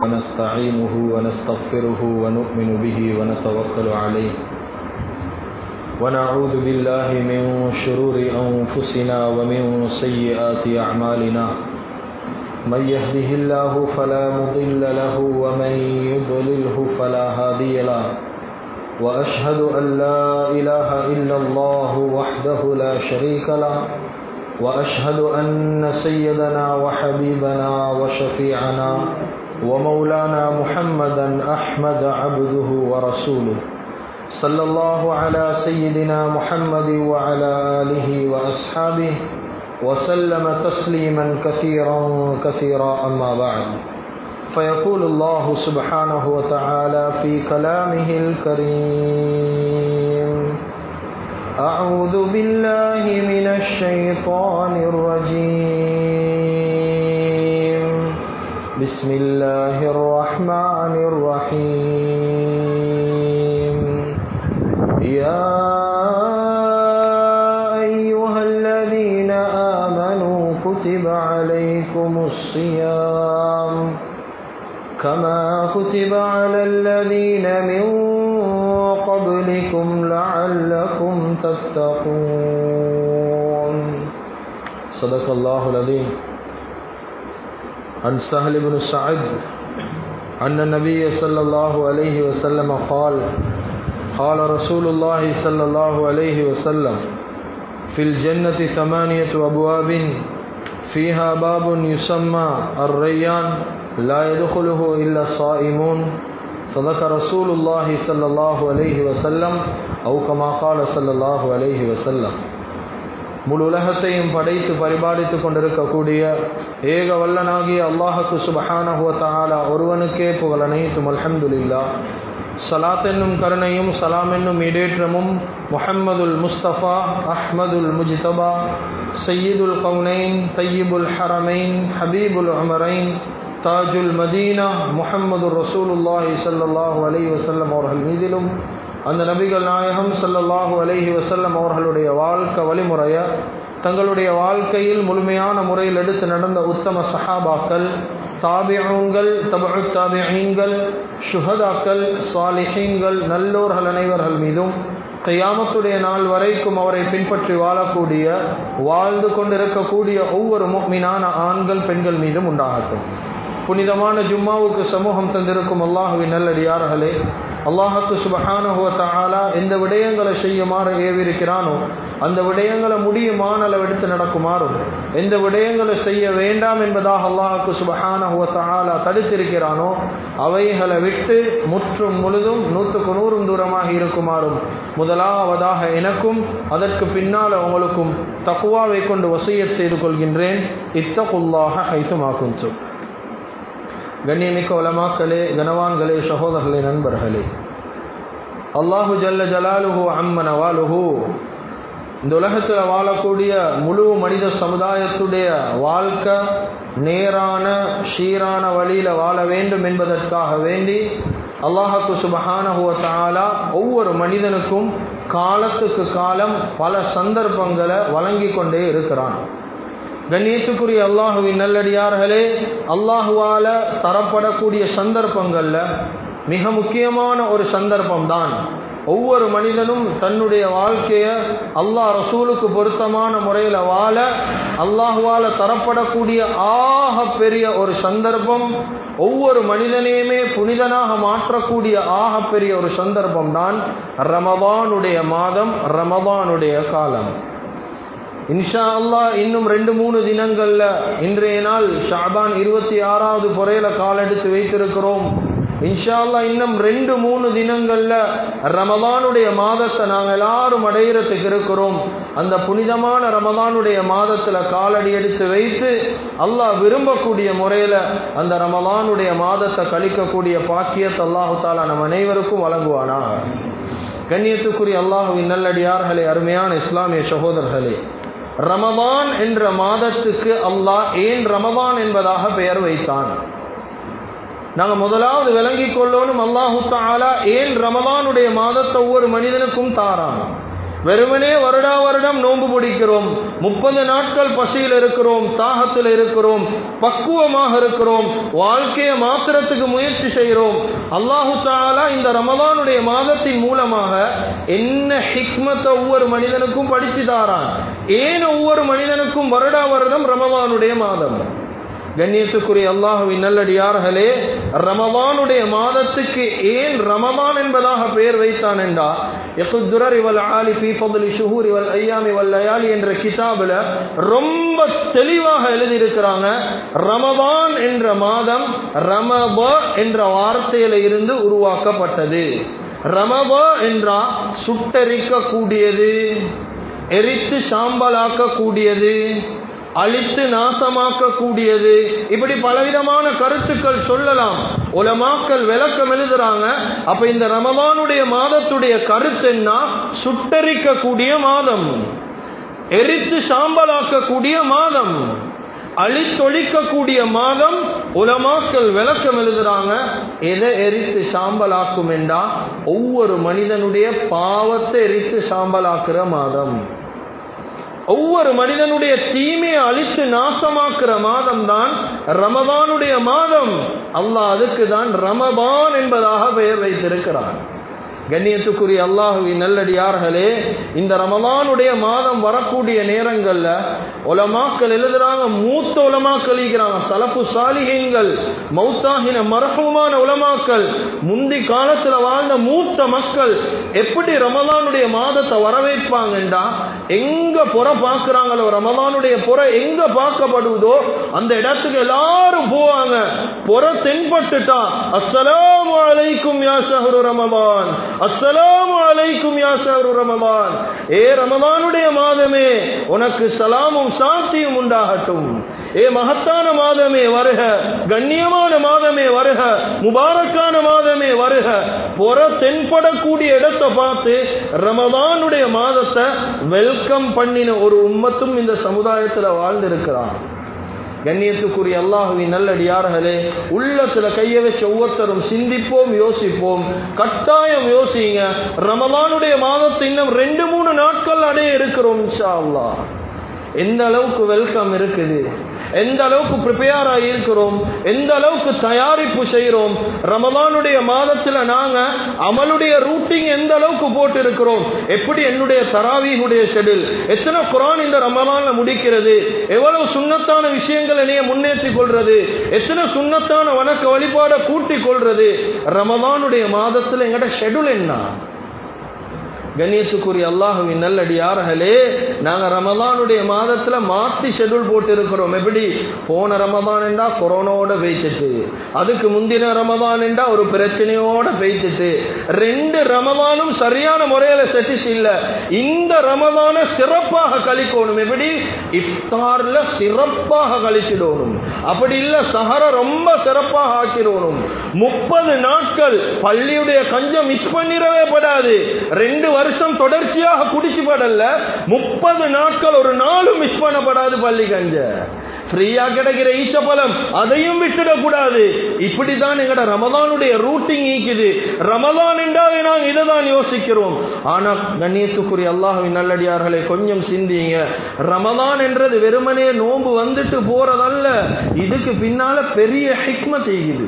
ونستعينه ونستغفره ونؤمن به ونتوكل عليه ونعوذ بالله من شرور أنفسنا ومن سيئات أعمالنا من يهده الله فلا مضل له ومن يضلله فلا هادي له وأشهد أن لا إله إلا الله وحده لا شريك له وأشهد أن سيدنا وحبيبنا وشفيعنا ومولانا محمدا أحمد عبده ورسوله صلى الله على سيدنا محمد وعلى آله وأصحابه وسلم تسليما كثيرا كثيرا أما بعد فيقول الله سبحانه وتعالى في كلامه الكريم أعوذ بالله من الشيطان الرجيم بسم الله الرحمن الرحيم يا أيها الذين آمنوا كتب عليكم الصيام كما كتب على الذين من قبلكم لعلكم تتقون صدق الله العظيم عن سهل بن سعد أن النبي صلى الله عليه وسلم قال قال رسول الله صلى الله عليه وسلم في الجنة ثمانية أبواب فيها باب يسمى الريان لا يدخله إلا الصائمون صدق رسول الله صلى الله عليه وسلم أو كما قال صلى الله عليه وسلم முழு உலகத்தையும் படைத்து பரிபாலித்து கொண்டிருக்கக்கூடிய ஏக வல்லனாகிய அல்லாஹுக்கு சுபஹானஹுவத்தாலா ஒருவனுக்கே புகழ் அனைத்தும் அல்ஹம்துலில்லா சலாத் என்னும் கருணையும் சலாம் என்னும் இடேற்றமும் முஹம்மதுல் முஸ்தபா அஹ்மதுல் முஜ்தபா சையீதுல் கவுனைன் தையீபுல் ஹரமைன் ஹபீபுல் அமரைன் தாஜுல் மதீனா முஹம்மது ரசூலுல்லாஹி சல்லாஹூ அலி வசல்லம் அவர்கள் மீதிலும் அந்த நபிகள் நாயகம் சல்லல்லாஹூ அலஹி வசல்லம் அவர்களுடைய வாழ்க்கை வழிமுறையை தங்களுடைய வாழ்க்கையில் முழுமையான முறையில் எடுத்து நடந்த உத்தம சஹாபாக்கள் தாபியங்கள் தபு தாபியங்கள் சுஹதாக்கள் சாலிஹீன்கள் நல்லோர்கள் அனைவர்கள் மீதும் கையாமத்துடைய நாள் வரைக்கும் அவரை பின்பற்றி வாழக்கூடிய வாழ்ந்து கொண்டிருக்கக்கூடிய ஒவ்வொரு மீனான ஆண்கள் பெண்கள் மீதும் உண்டாகட்டும் புனிதமான ஜும்மாவுக்கு சமூகம் தந்திருக்கும் அல்லாஹுவின் நல்லடியார்களே அல்லாஹத்து சுபஹானுவத்தாலா எந்த விடயங்களை செய்யுமாறு ஏவிருக்கிறானோ அந்த விடயங்களை முடியுமான அளவெடுத்து நடக்குமாறும் எந்த விடயங்களை செய்ய வேண்டாம் என்பதாக அல்லாஹுக்கு சுபஹானுவத்தாலா தடுத்திருக்கிறானோ அவைகளை விட்டு முற்றும் முழுதும் நூற்றுக்கு நூறும் தூரமாக இருக்குமாறும் முதலாவதாக எனக்கும் அதற்கு பின்னால் உங்களுக்கும் தக்குவாவை கொண்டு வசையத் செய்து கொள்கின்றேன் இத்தகுல்லாக ஐசுமாக்கும் சொல் கண்ணியமிக்க உலமாக்களே கனவான்களே சகோதரர்களே நண்பர்களே அல்லாஹு ஜல்ல ஜலாலுஹு அம்ம நவாலுஹு இந்த உலகத்தில் வாழக்கூடிய முழு மனித சமுதாயத்துடைய வாழ்க்கை நேரான ஷீரான வழியில் வாழ வேண்டும் என்பதற்காக வேண்டி அல்லாஹுக்கு சுபஹானஹுவ தாலா ஒவ்வொரு மனிதனுக்கும் காலத்துக்கு காலம் பல சந்தர்ப்பங்களை வழங்கி கொண்டே இருக்கிறான் கண்ணியத்துக்குரிய அல்லாஹுவின் நல்லடியார்களே அல்லாஹுவால தரப்படக்கூடிய சந்தர்ப்பங்கள்ல மிக முக்கியமான ஒரு சந்தர்ப்பம் தான் ஒவ்வொரு மனிதனும் தன்னுடைய வாழ்க்கைய அல்லாஹ் ரசூலுக்கு பொருத்தமான முறையில் வாழ அல்லாஹுவால தரப்படக்கூடிய ஆக பெரிய ஒரு சந்தர்ப்பம் ஒவ்வொரு மனிதனையுமே புனிதனாக மாற்றக்கூடிய ஆக பெரிய ஒரு சந்தர்ப்பம் தான் ரமபானுடைய மாதம் ரமபானுடைய காலம் இன்ஷா அல்லா இன்னும் ரெண்டு மூணு தினங்கள்ல இன்றைய நாள் ஷாபான் இருபத்தி ஆறாவது புறையில காலெடுத்து வைத்திருக்கிறோம் இன்ஷா அல்லா இன்னும் ரெண்டு மூணு தினங்கள்ல ரமதானுடைய மாதத்தை நாங்கள் எல்லாரும் அடையிறதுக்கு இருக்கிறோம் அந்த புனிதமான ரமதானுடைய மாதத்துல காலடி எடுத்து வைத்து அல்லாஹ் விரும்பக்கூடிய முறையில அந்த ரமதானுடைய மாதத்தை கழிக்கக்கூடிய பாக்கியத்தை அல்லாஹு தாலா நம் அனைவருக்கும் வழங்குவானா கண்ணியத்துக்குரிய அல்லாஹுவின் நல்லடியார்களே அருமையான இஸ்லாமிய சகோதரர்களே ரமபான் என்ற மாதத்துக்கு அல்லாஹ் ஏன் ரமபான் என்பதாக பெயர் வைத்தான் நாங்கள் முதலாவது விளங்கிக் கொள்ளணும் அல்லாஹு தாலா ஏன் ரமலானுடைய மாதத்தை ஒவ்வொரு மனிதனுக்கும் தாரான் வெறுமனே வருடா வருடம் நோன்பு பிடிக்கிறோம் முப்பது நாட்கள் பசியில் இருக்கிறோம் தாகத்தில் இருக்கிறோம் பக்குவமாக இருக்கிறோம் வாழ்க்கையை மாத்திரத்துக்கு முயற்சி செய்கிறோம் அல்லாஹு தாலா இந்த ரமதானுடைய மாதத்தின் மூலமாக என்ன ஹிக்மத்தை ஒவ்வொரு மனிதனுக்கும் படித்து தாரான் ஏன் ஒவ்வொரு மனிதனுக்கும் வருடா வருடம் ரமதானுடைய மாதம் கண்ணியத்துக்குரிய அல்லாஹுவின் நல்லடியார்களே ரமவானுடைய மாதத்துக்கு ஏன் ரமவான் என்பதாக பெயர் வைத்தான் என்றா எக்குதுரர் இவல் ஆலி ஃபி ஃபضل ஷுஹூர் இவல் ஐயாம் இவல் லயாலி என்ற கிதாபில் ரொம்ப தெளிவாக எழுதியிருக்கிறாங்க ரமவான் என்ற மாதம் ரமப என்ற வார்த்தையில இருந்து உருவாக்கப்பட்டது ரமப என்றா சுட்டரிக்கக்கூடியது எரித்து சாம்பலாக்கக்கூடியது அழித்து நாசமாக்கக்கூடியது இப்படி பலவிதமான கருத்துக்கள் சொல்லலாம் உலமாக்கள் விளக்கம் எழுதுறாங்க அப்ப இந்த ரமதானுடைய மாதத்துடைய கருத்து என்ன சுட்டரிக்கக்கூடிய மாதம் எரித்து சாம்பலாக்கக்கூடிய மாதம் அழித்தொழிக்கக்கூடிய மாதம் உலமாக்கள் விளக்கம் எழுதுறாங்க எதை எரித்து சாம்பலாக்கும் என்றா ஒவ்வொரு மனிதனுடைய பாவத்தை எரித்து சாம்பலாக்குற மாதம் ஒவ்வொரு மனிதனுடைய தீமையை அழித்து நாசமாக்குற மாதம் தான் ரமதானுடைய மாதம் அல்லாஹ் அதுக்கு தான் ரமபான் என்பதாக பெயர் வைத்திருக்கிறான் கண்ணியத்துக்குரிய அல்லாஹுவின் நல்லடியார்களே இந்த ரமலானுடைய மாதம் வரக்கூடிய நேரங்கள்ல உலமாக்கள் எழுதுறாங்க மூத்த உலமாக்கள் இருக்கிறாங்க சலப்பு சாலிகங்கள் மௌத்தாகின மரகமான உலமாக்கள் முந்தி காலத்துல வாழ்ந்த மூத்த மக்கள் எப்படி ரமலானுடைய மாதத்தை வரவேற்பாங்கண்டா எங்க புற பார்க்கிறாங்களோ ரமலானுடைய புற எங்க பார்க்கப்படுவதோ அந்த இடத்துக்கு எல்லாரும் போவாங்க புற தென்பட்டுட்டா அஸ்ஸலாமு அலைக்கும் யா ஷஹ்ரு ரமலான் அஸ்ஸலாமு அலைக்கும் யா ஷஹ்ரு ரமலான் ஏ ரமலானுடைய மாதமே உனக்கு சலாமும் சாந்தியும் உண்டாகட்டும் ஏ மகத்தான மாதமே வருக கண்ணியமான மாதமே வருக முபாரக்கான மாதமே வருக புற தென்படக்கூடிய இடத்தை பார்த்து ரமதானுடைய மாதத்தை வெல்கம் பண்ணின ஒரு உம்மத்தும் இந்த சமுதாயத்தில் வாழ்ந்திருக்கிறான் கண்ணியத்துக்குரிய அல்லாஹுவின் நல்லடியார்களே உள்ளத்துல கைய வச்ச ஒவ்வொருத்தரும் சிந்திப்போம் யோசிப்போம் கட்டாயம் யோசிங்க ரமலானுடைய மாதத்தை இன்னும் ரெண்டு மூணு நாட்கள் அடைய இருக்கிறோம் இன்ஷா அல்லாஹ் எந்த அளவுக்கு வெல்கம் இருக்குது எந்த அளவுக்கு ப்ரிப்பேர் இருக்கிறோம் எந்த அளவுக்கு தயாரிப்பு செய்கிறோம் ரமலானுடைய மாதத்துல நாங்க அமலுடைய ரூட்டிங் எந்த அளவுக்கு போட்டு இருக்கிறோம் எப்படி என்னுடைய தராவீகுடைய ஷெடியூல் எத்தனை குரான் இந்த ரமலான்ல முடிக்கிறது எவ்வளவு சுண்ணத்தான விஷயங்கள் என்னைய முன்னேற்றி கொள்றது எத்தனை சுண்ணத்தான வணக்க வழிபாட கூட்டி கொள்றது ரமலானுடைய மாதத்துல எங்கட ஷெடியூல் என்ன கண்ணியத்துக்குரிய அல்லாஹுவின் நல்லடியார்களே நாங்க ரமதானுடைய மாதத்துல மாத்தி ஷெட்யூல் போட்டு இருக்கிறோம் எப்படி போன ரமதான் என்றா கொரோனாவோட பெய்த்துட்டு அதுக்கு முந்தின ரமதான் என்றா ஒரு பிரச்சனையோட பெய்த்துட்டு ரெண்டு ரமதானும் சரியான முறையில செட்டிச்சு இல்ல இந்த ரமதான சிறப்பாக கழிக்கணும் எப்படி இஃப்தார்ல சிறப்பாக கழிச்சிடணும் அப்படி இல்ல சஹர ரொம்ப சிறப்பாக ஆக்கிடணும் முப்பது நாட்கள் பள்ளியுடைய கஞ்சம் மிஸ் பண்ணிடவே படாது ரெண்டு வருஷம் தொடர்ச்சியாக குடிச்சு படல முப்பது நாட்கள் ஒரு நாளும் மிஸ் பண்ணப்படாது பள்ளி கஞ்ச ஃப்ரீயா கிடைக்கிற ஈச்சப்பழம் அதையும் விட்டுடக்கூடாது இப்படிதான் எங்கட ரமதானுடைய ரூட்டிங் ஈக்குது ரமதான் என்றாவே நாங்கள் இதை தான் யோசிக்கிறோம் ஆனா கண்ணியத்துக்குரிய அல்லாஹுவின் நல்லடியார்களை கொஞ்சம் சிந்திங்க ரமதான் என்றது வெறுமனே நோன்பு வந்துட்டு போறதல்ல இதுக்கு பின்னால பெரிய ஹிக்ம செய்யுது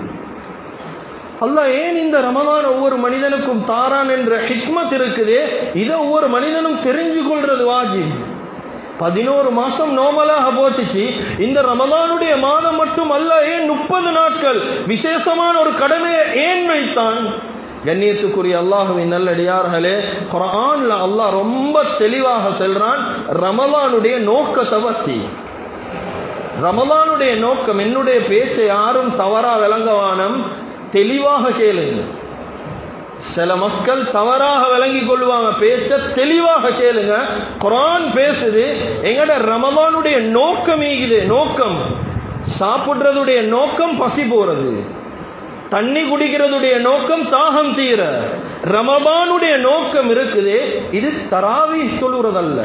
அல்லாஹ் ஏன் இந்த ரமதான் ஒவ்வொரு மனிதனுக்கும் தாரான் என்ற ஹிக்மத் இருக்குதே இதை ஒவ்வொரு மனிதனும் தெரிஞ்சு கொள்றது வாஜிப் பதினோரு மாசம் நோமலாக போச்சுச்சு இந்த ரமதானுடைய மாதம் மட்டும் அல்ல ஏன் முப்பது நாட்கள் விசேஷமான ஒரு கடமையை ஏன் வைத்தான் கண்ணியத்துக்குரிய அல்லாஹுவின் நல்லடியார்களே குரான்ல அல்லாஹ் ரொம்ப தெளிவாக செல்றான் ரமலானுடைய நோக்கத்தை பத்தி ரமலானுடைய நோக்கம் என்னுடைய பேச்சை யாரும் தவறா விளங்கவானம் தெளிவாக கேளுங்க சில மக்கள் தவறாக விளங்கி கொள்வாங்க பேச தெளிவாக கேளுங்க குரான் பேசுது எங்கட ரமதானுடைய நோக்கம் ஈகுது நோக்கம் சாப்பிடுறதுடைய நோக்கம் பசி போறது தண்ணி குடிக்கிறதுடைய நோக்கம் தாகம் தீர ரமபானுடைய நோக்கம் இருக்குது இது தராவி சொல்லுறதல்ல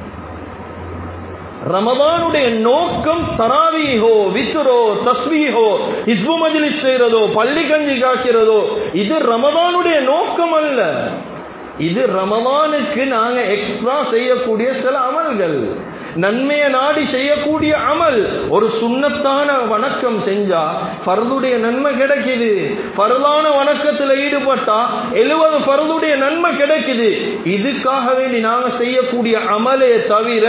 ரமதானுடைய நோக்கம் தராவீஹோ விசுரோ தஸ்வீஹோ இஸ்பு மஜ்லிஸ் செய்யறதோ பள்ளி கஞ்சி காக்கிறதோ இது ரமதானுடைய நோக்கம் அல்ல இது ரமவானுக்கு நாங்க எக்ஸ்ட்ரா செய்யக்கூடிய சில அமல்கள் நன்மையை நாடி செய்யக்கூடிய அமல் ஒரு சுண்ணத்தான வணக்கம் செஞ்சா பருதுடைய நன்மை கிடைக்குது பருதான வணக்கத்தில் ஈடுபட்டா எழுபது பருதுடைய நன்மை கிடைக்குது இதுக்காக வேண்டி நாங்க செய்யக்கூடிய அமலே தவிர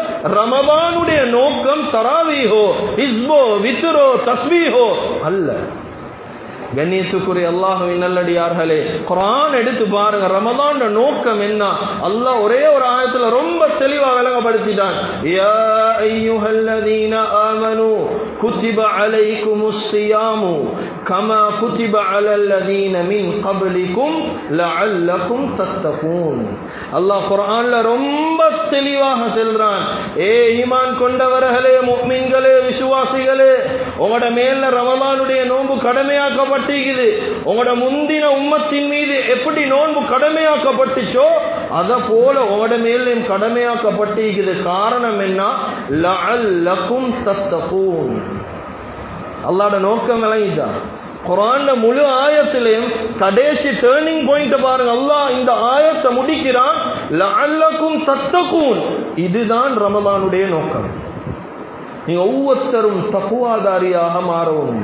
ரமபானுடைய நோக்கம் தராவீஹோ இஸ்போ வித்ரோ தஸ்பீஹோ அல்ல கண்ணியத்துக்குரிய அல்லாஹுவின் நல்லடியார்களே குரான் எடுத்து பாருங்க ரமதான் நோக்கம் என்ன அல்லாஹ் ஒரே ஒரு ஆயத்துல ரொம்ப தெளிவா விளங்கப்படுத்திட்டான் யா அய்யுஹல்லதீன ஆமனு குத்திப அலைக்குமுஸ் ஸியாமு கமா குத்திப அலல்லதீன மின் கப்லிக்கும் லஅல்லக்கும் தத்தகூன் அல்லாஹ் குர்ஆன்ல ரொம்ப தெளிவாக சொல்றான் ஏ ஈமான் கொண்டவர்களே முஃமின்களே விசுவாசிகளே உங்களோட மேல ரமலானுடைய நோன்பு கடமையாக்கப்பட்டிருக்குது உங்களோட முந்தின உம்மத்தின் மீது எப்படி நோன்பு கடமையாக்கப்பட்டுச்சோ அத போல உங்களோட மேலும் கடமையாக்கப்பட்டிருக்குது காரணம் என்ன லஅல்லக்கும் தத்தகூன் அல்லாஹ்வோட நோக்கம் விளங்கிட்டான் குரான்ல முழு ஆயத்திலையும் கடைசி டேர்னிங் பாயிண்ட் பாருங்க அல்லாஹ் இந்த ஆயத்தை முடிக்கிறான் லஅல்லக்கும் தத்தகூன் இதுதான் ரமலானுடைய நோக்கம் நீங்க ஒவ்வொருத்தரும் தக்குவாதாரியாக மாறவும்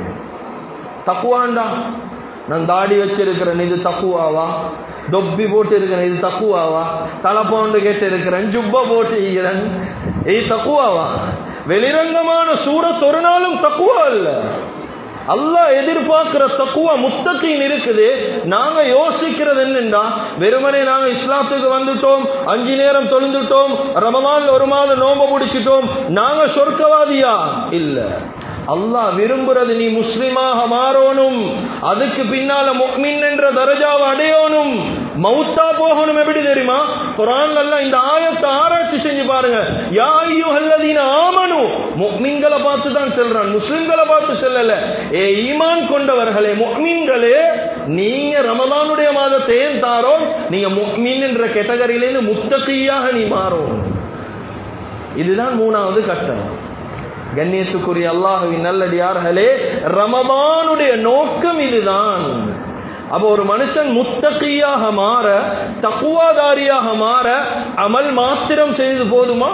தக்குவாண்டா நான் தாடி வச்சிருக்கிறேன் இது தக்குவாவா தொப்பி போட்டு இருக்கிறேன் இது தக்குவாவா தலைப்பாண்டு கேட்டு இருக்கிறேன் ஜுப்பா போட்டு இருக்கிறேன் இது தக்குவாவா வெளிரங்கமான சூரத் ஒரு நாளும் தக்குவா இல்ல அல்லாஹ் எதிர்பார்க்கிற தக்குவா முத்தத்தின் இருக்குது நாங்க யோசிக்கிறது என்னன்னா வெறுமனே நாங்க இஸ்லாத்துக்கு வந்துட்டோம் அஞ்சு நேரம் தொழுந்துட்டோம் ரமமான் ஒரு மாதம் நோம்ப முடிச்சிட்டோம் நாங்க சொர்க்கவாதியா இல்ல அல்லாஹ் விரும்புறது நீ முஸ்லிமாக மாறணும் அதுக்கு பின்னால முக்மின் என்ற தரஜாவை அடையணும் மௌத்தா போகணும் எப்படி தெரியுமா குரான் எல்லாம் இந்த ஆயத்தை ஆராய்ச்சி செஞ்சு பாருங்க யா ஐயுஹல்லதீன ஆமனு முக்மின்களை பார்த்து தான் சொல்றான் முஸ்லிம்களை பார்த்து சொல்லல ஏ ஈமான் கொண்டவர்களே முக்மின்களே நீங்க ரமலானுடைய மாதத்தை ஏன் தாரோ நீங்க முக்மின் என்ற கேட்டகரியிலேருந்து முத்தகையாக நீ மாறும் இதுதான் மூணாவது கட்டம் கண்ணியத்துக்குரிய அல்லாஹுவின் நல்லடியார்களே ரமதானுடைய நோக்கம் இதுதான் அப்ப ஒரு மனுஷன் முத்தகையாக மாற தக்குவாதாரியாக மாற அமல் மாத்திரம் செய்து போதுமா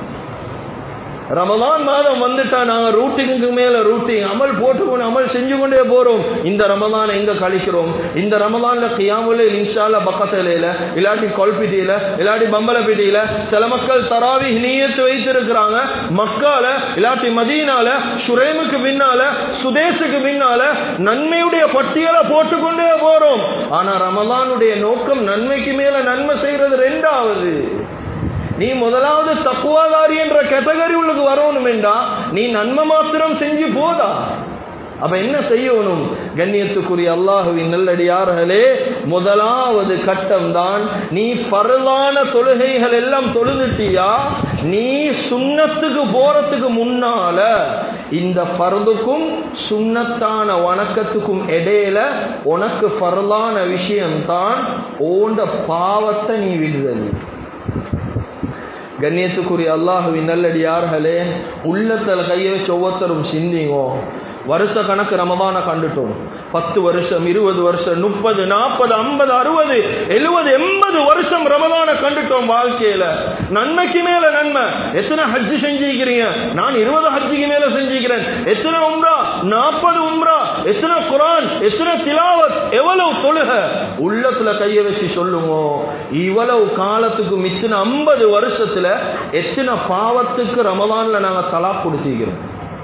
ரமதான் மாதம் வந்துட்டா நாங்க ரூட்டிங்க்கு மேல ரூட்டிங் அமல் போட்டுக்கொண்டு அமல் செஞ்சு கொண்டே போறோம் இந்த ரமதான் எங்க கழிக்கிறோம் இந்த ரமதான்ல கியாமுல இன்ஷால பக்கத்தில இல்லாட்டி கொல்பிட்டியில இல்லாட்டி பம்பலப்பிட்டியில சில மக்கள் தராவி நீயத்து வைத்திருக்கிறாங்க மக்கால இல்லாட்டி மதீனால சுரேமுக்கு பின்னால சுதேசுக்கு பின்னால நன்மையுடைய பட்டியலை போட்டுக்கொண்டே போறோம் ஆனா ரமதானுடைய நோக்கம் நன்மைக்கு மேல நன்மை செய்யறது ரெண்டாவது நீ முதலாவது தக்குவாதாரி என்ற கேட்டகரி உள்ளுக்கு வரணும் என்றா நீ நன்மை மாத்திரம் செஞ்சு போதா அப்ப என்ன செய்யணும் கண்ணியத்துக்குரிய அல்லாஹுவின் நல்லடியார்களே முதலாவது கட்டம் தான் நீ பரவான தொழுகைகள் எல்லாம் தொழுதுட்டியா நீ சுண்ணத்துக்கு போறதுக்கு முன்னால இந்த பருதுக்கும் சுண்ணத்தான வணக்கத்துக்கும் இடையில உனக்கு பரலான விஷயம்தான் ஓண்ட பாவத்தை நீ விடுதல் கண்ணியத்துக்குரிய அல்லாஹுவின் நல்லடியார்களே உள்ளத்தில் கையை வச்சு ஒவ்வொருத்தரும் சிந்திங்கோ வருஷ கணக்கு ரமதான கண்டுட்டோம் பத்து வருஷம் இருபது வருஷம் முப்பது நாற்பது ஐம்பது அறுபது எழுபது எண்பது வருஷம் ரமதான கண்டுட்டோம் வாழ்க்கையில நன்மைக்கு மேல நன்மை எத்தனை ஹஜ்ஜு செஞ்சிருக்கிறீங்க நான் இருபது ஹஜ்ஜுக்கு மேல செஞ்சிருக்கிறேன் எத்தனை உம்ரா நாற்பது உம்ரா எத்தனை குரான் எத்தனை திலாவத் எவ்வளவு தொழுக உள்ளத்துல கைய வச்சு சொல்லுங்க இவ்வளவு காலத்துக்கு மிச்சின ஐம்பது வருஷத்துல எத்தனை பாவத்துக்கு ரமதான்ல நாங்க தலா கொடுத்திருக்கிறோம்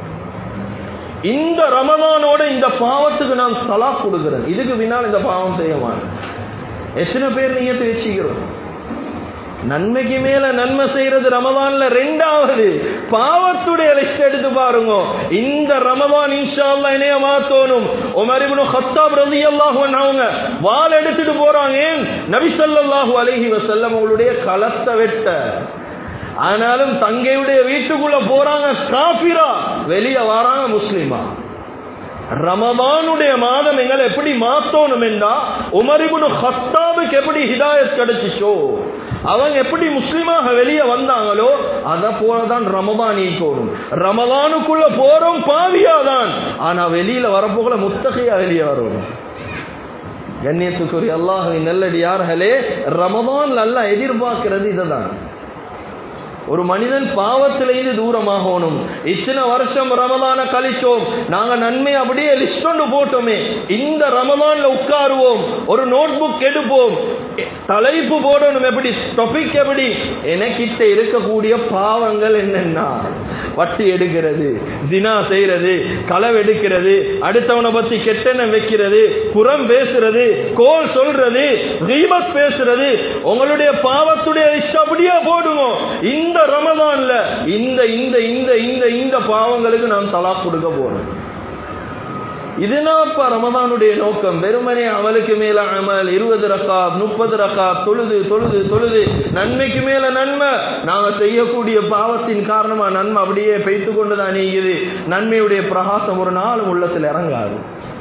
இந்த ரமதானோட இந்த பாவத்துக்கு நான் தலா கொடுக்கிறேன் இதுக்கு பின்னால் இந்த பாவம் செய்ய மாட்டேன் எத்தனை பேர் நீயத்தை வச்சுக்கிறோம் நன்மைக்கு மேல நன்மை செய்யறது ரமதான்ல ரெண்டாவது பாவத்துடைய லிஸ்ட் எடுத்து பாருங்க இந்த ரமதான் இன்ஷால்லா இணைய மாத்தோனும் உமர் இப்னு ஹத்தாப் ரலியல்லாஹு அன்ஹு அவங்க வாள் எடுத்துட்டு போறாங்க ஏன் நபி ஸல்லல்லாஹு அலைஹி வஸல்லம் அவங்களுடைய களத்தை வெட்ட ஆனாலும் தங்கையுடைய வீட்டுக்குள்ள போறாங்க காபிரா வெளியே வராங்க முஸ்லிமா ரமதானுடைய மாதம் எங்களை எப்படி மாத்தோணும் என்றா உமரிபுனு ஹத்தாபுக்கு எப்படி ஹிதாயத் கிடைச்சிச்சோ அவங்க எப்படி முஸ்லிமாக வெளியே வந்தாங்களோ அத போலதான் ரமதான் ஈக்கோடும் ரமதானுக்குள்ள போறோம் பாவியா தான் ஆனா வெளியில வரப்போகல முத்தகையா வெளியே வரணும் கண்ணியத்துக்குரிய அல்லாஹுவின் நல்லடியார்களே ரமதான் நல்லா எதிர்பார்க்கிறது இதுதான் ஒரு மனிதன் பாவத்திலிருந்து தூரமாகணும் இத்தனை வருஷம் ரமதான கழிச்சோம் நாங்க நன்மை அப்படியே லிஸ்ட் ஒன்று போட்டோமே இந்த ரமதான்ல உட்காருவோம் ஒரு நோட் புக் எடுப்போம் தலைப்பு போடணும் எப்படி டாபிக் எப்படி எனக்கிட்ட இருக்கக்கூடிய பாவங்கள் என்னன்னா வட்டி எடுக்கிறது தினா செய்யறது களவு எடுக்கிறது அடுத்தவனை பத்தி கெட்டெண்ணம் வைக்கிறது புறம் பேசுறது கோல் சொல்றது ரீபத் பேசுறது உங்களுடைய பாவத்துடைய லிஸ்ட் அப்படியே போடுவோம் இந்த ரமதான்ல இந்த இந்த இந்த இந்த இந்த பாவங்களுக்கு நாம் தலா கொடுக்க போறோம் இதுனாப்பா ரமதானுடைய நோக்கம் வெறுமனே அமலுக்கு மேல அமல் இருபது ரக்கா முப்பது ரக்கா தொழுது தொழுது தொழுது நன்மைக்கு மேல நன்மை நாங்க செய்யக்கூடிய பாவத்தின் காரணமா நன்மை அப்படியே பெய்த்து கொண்டுதான் நீங்குது நன்மையுடைய பிரகாசம் ஒரு நாள் உள்ளத்தில் இறங்காது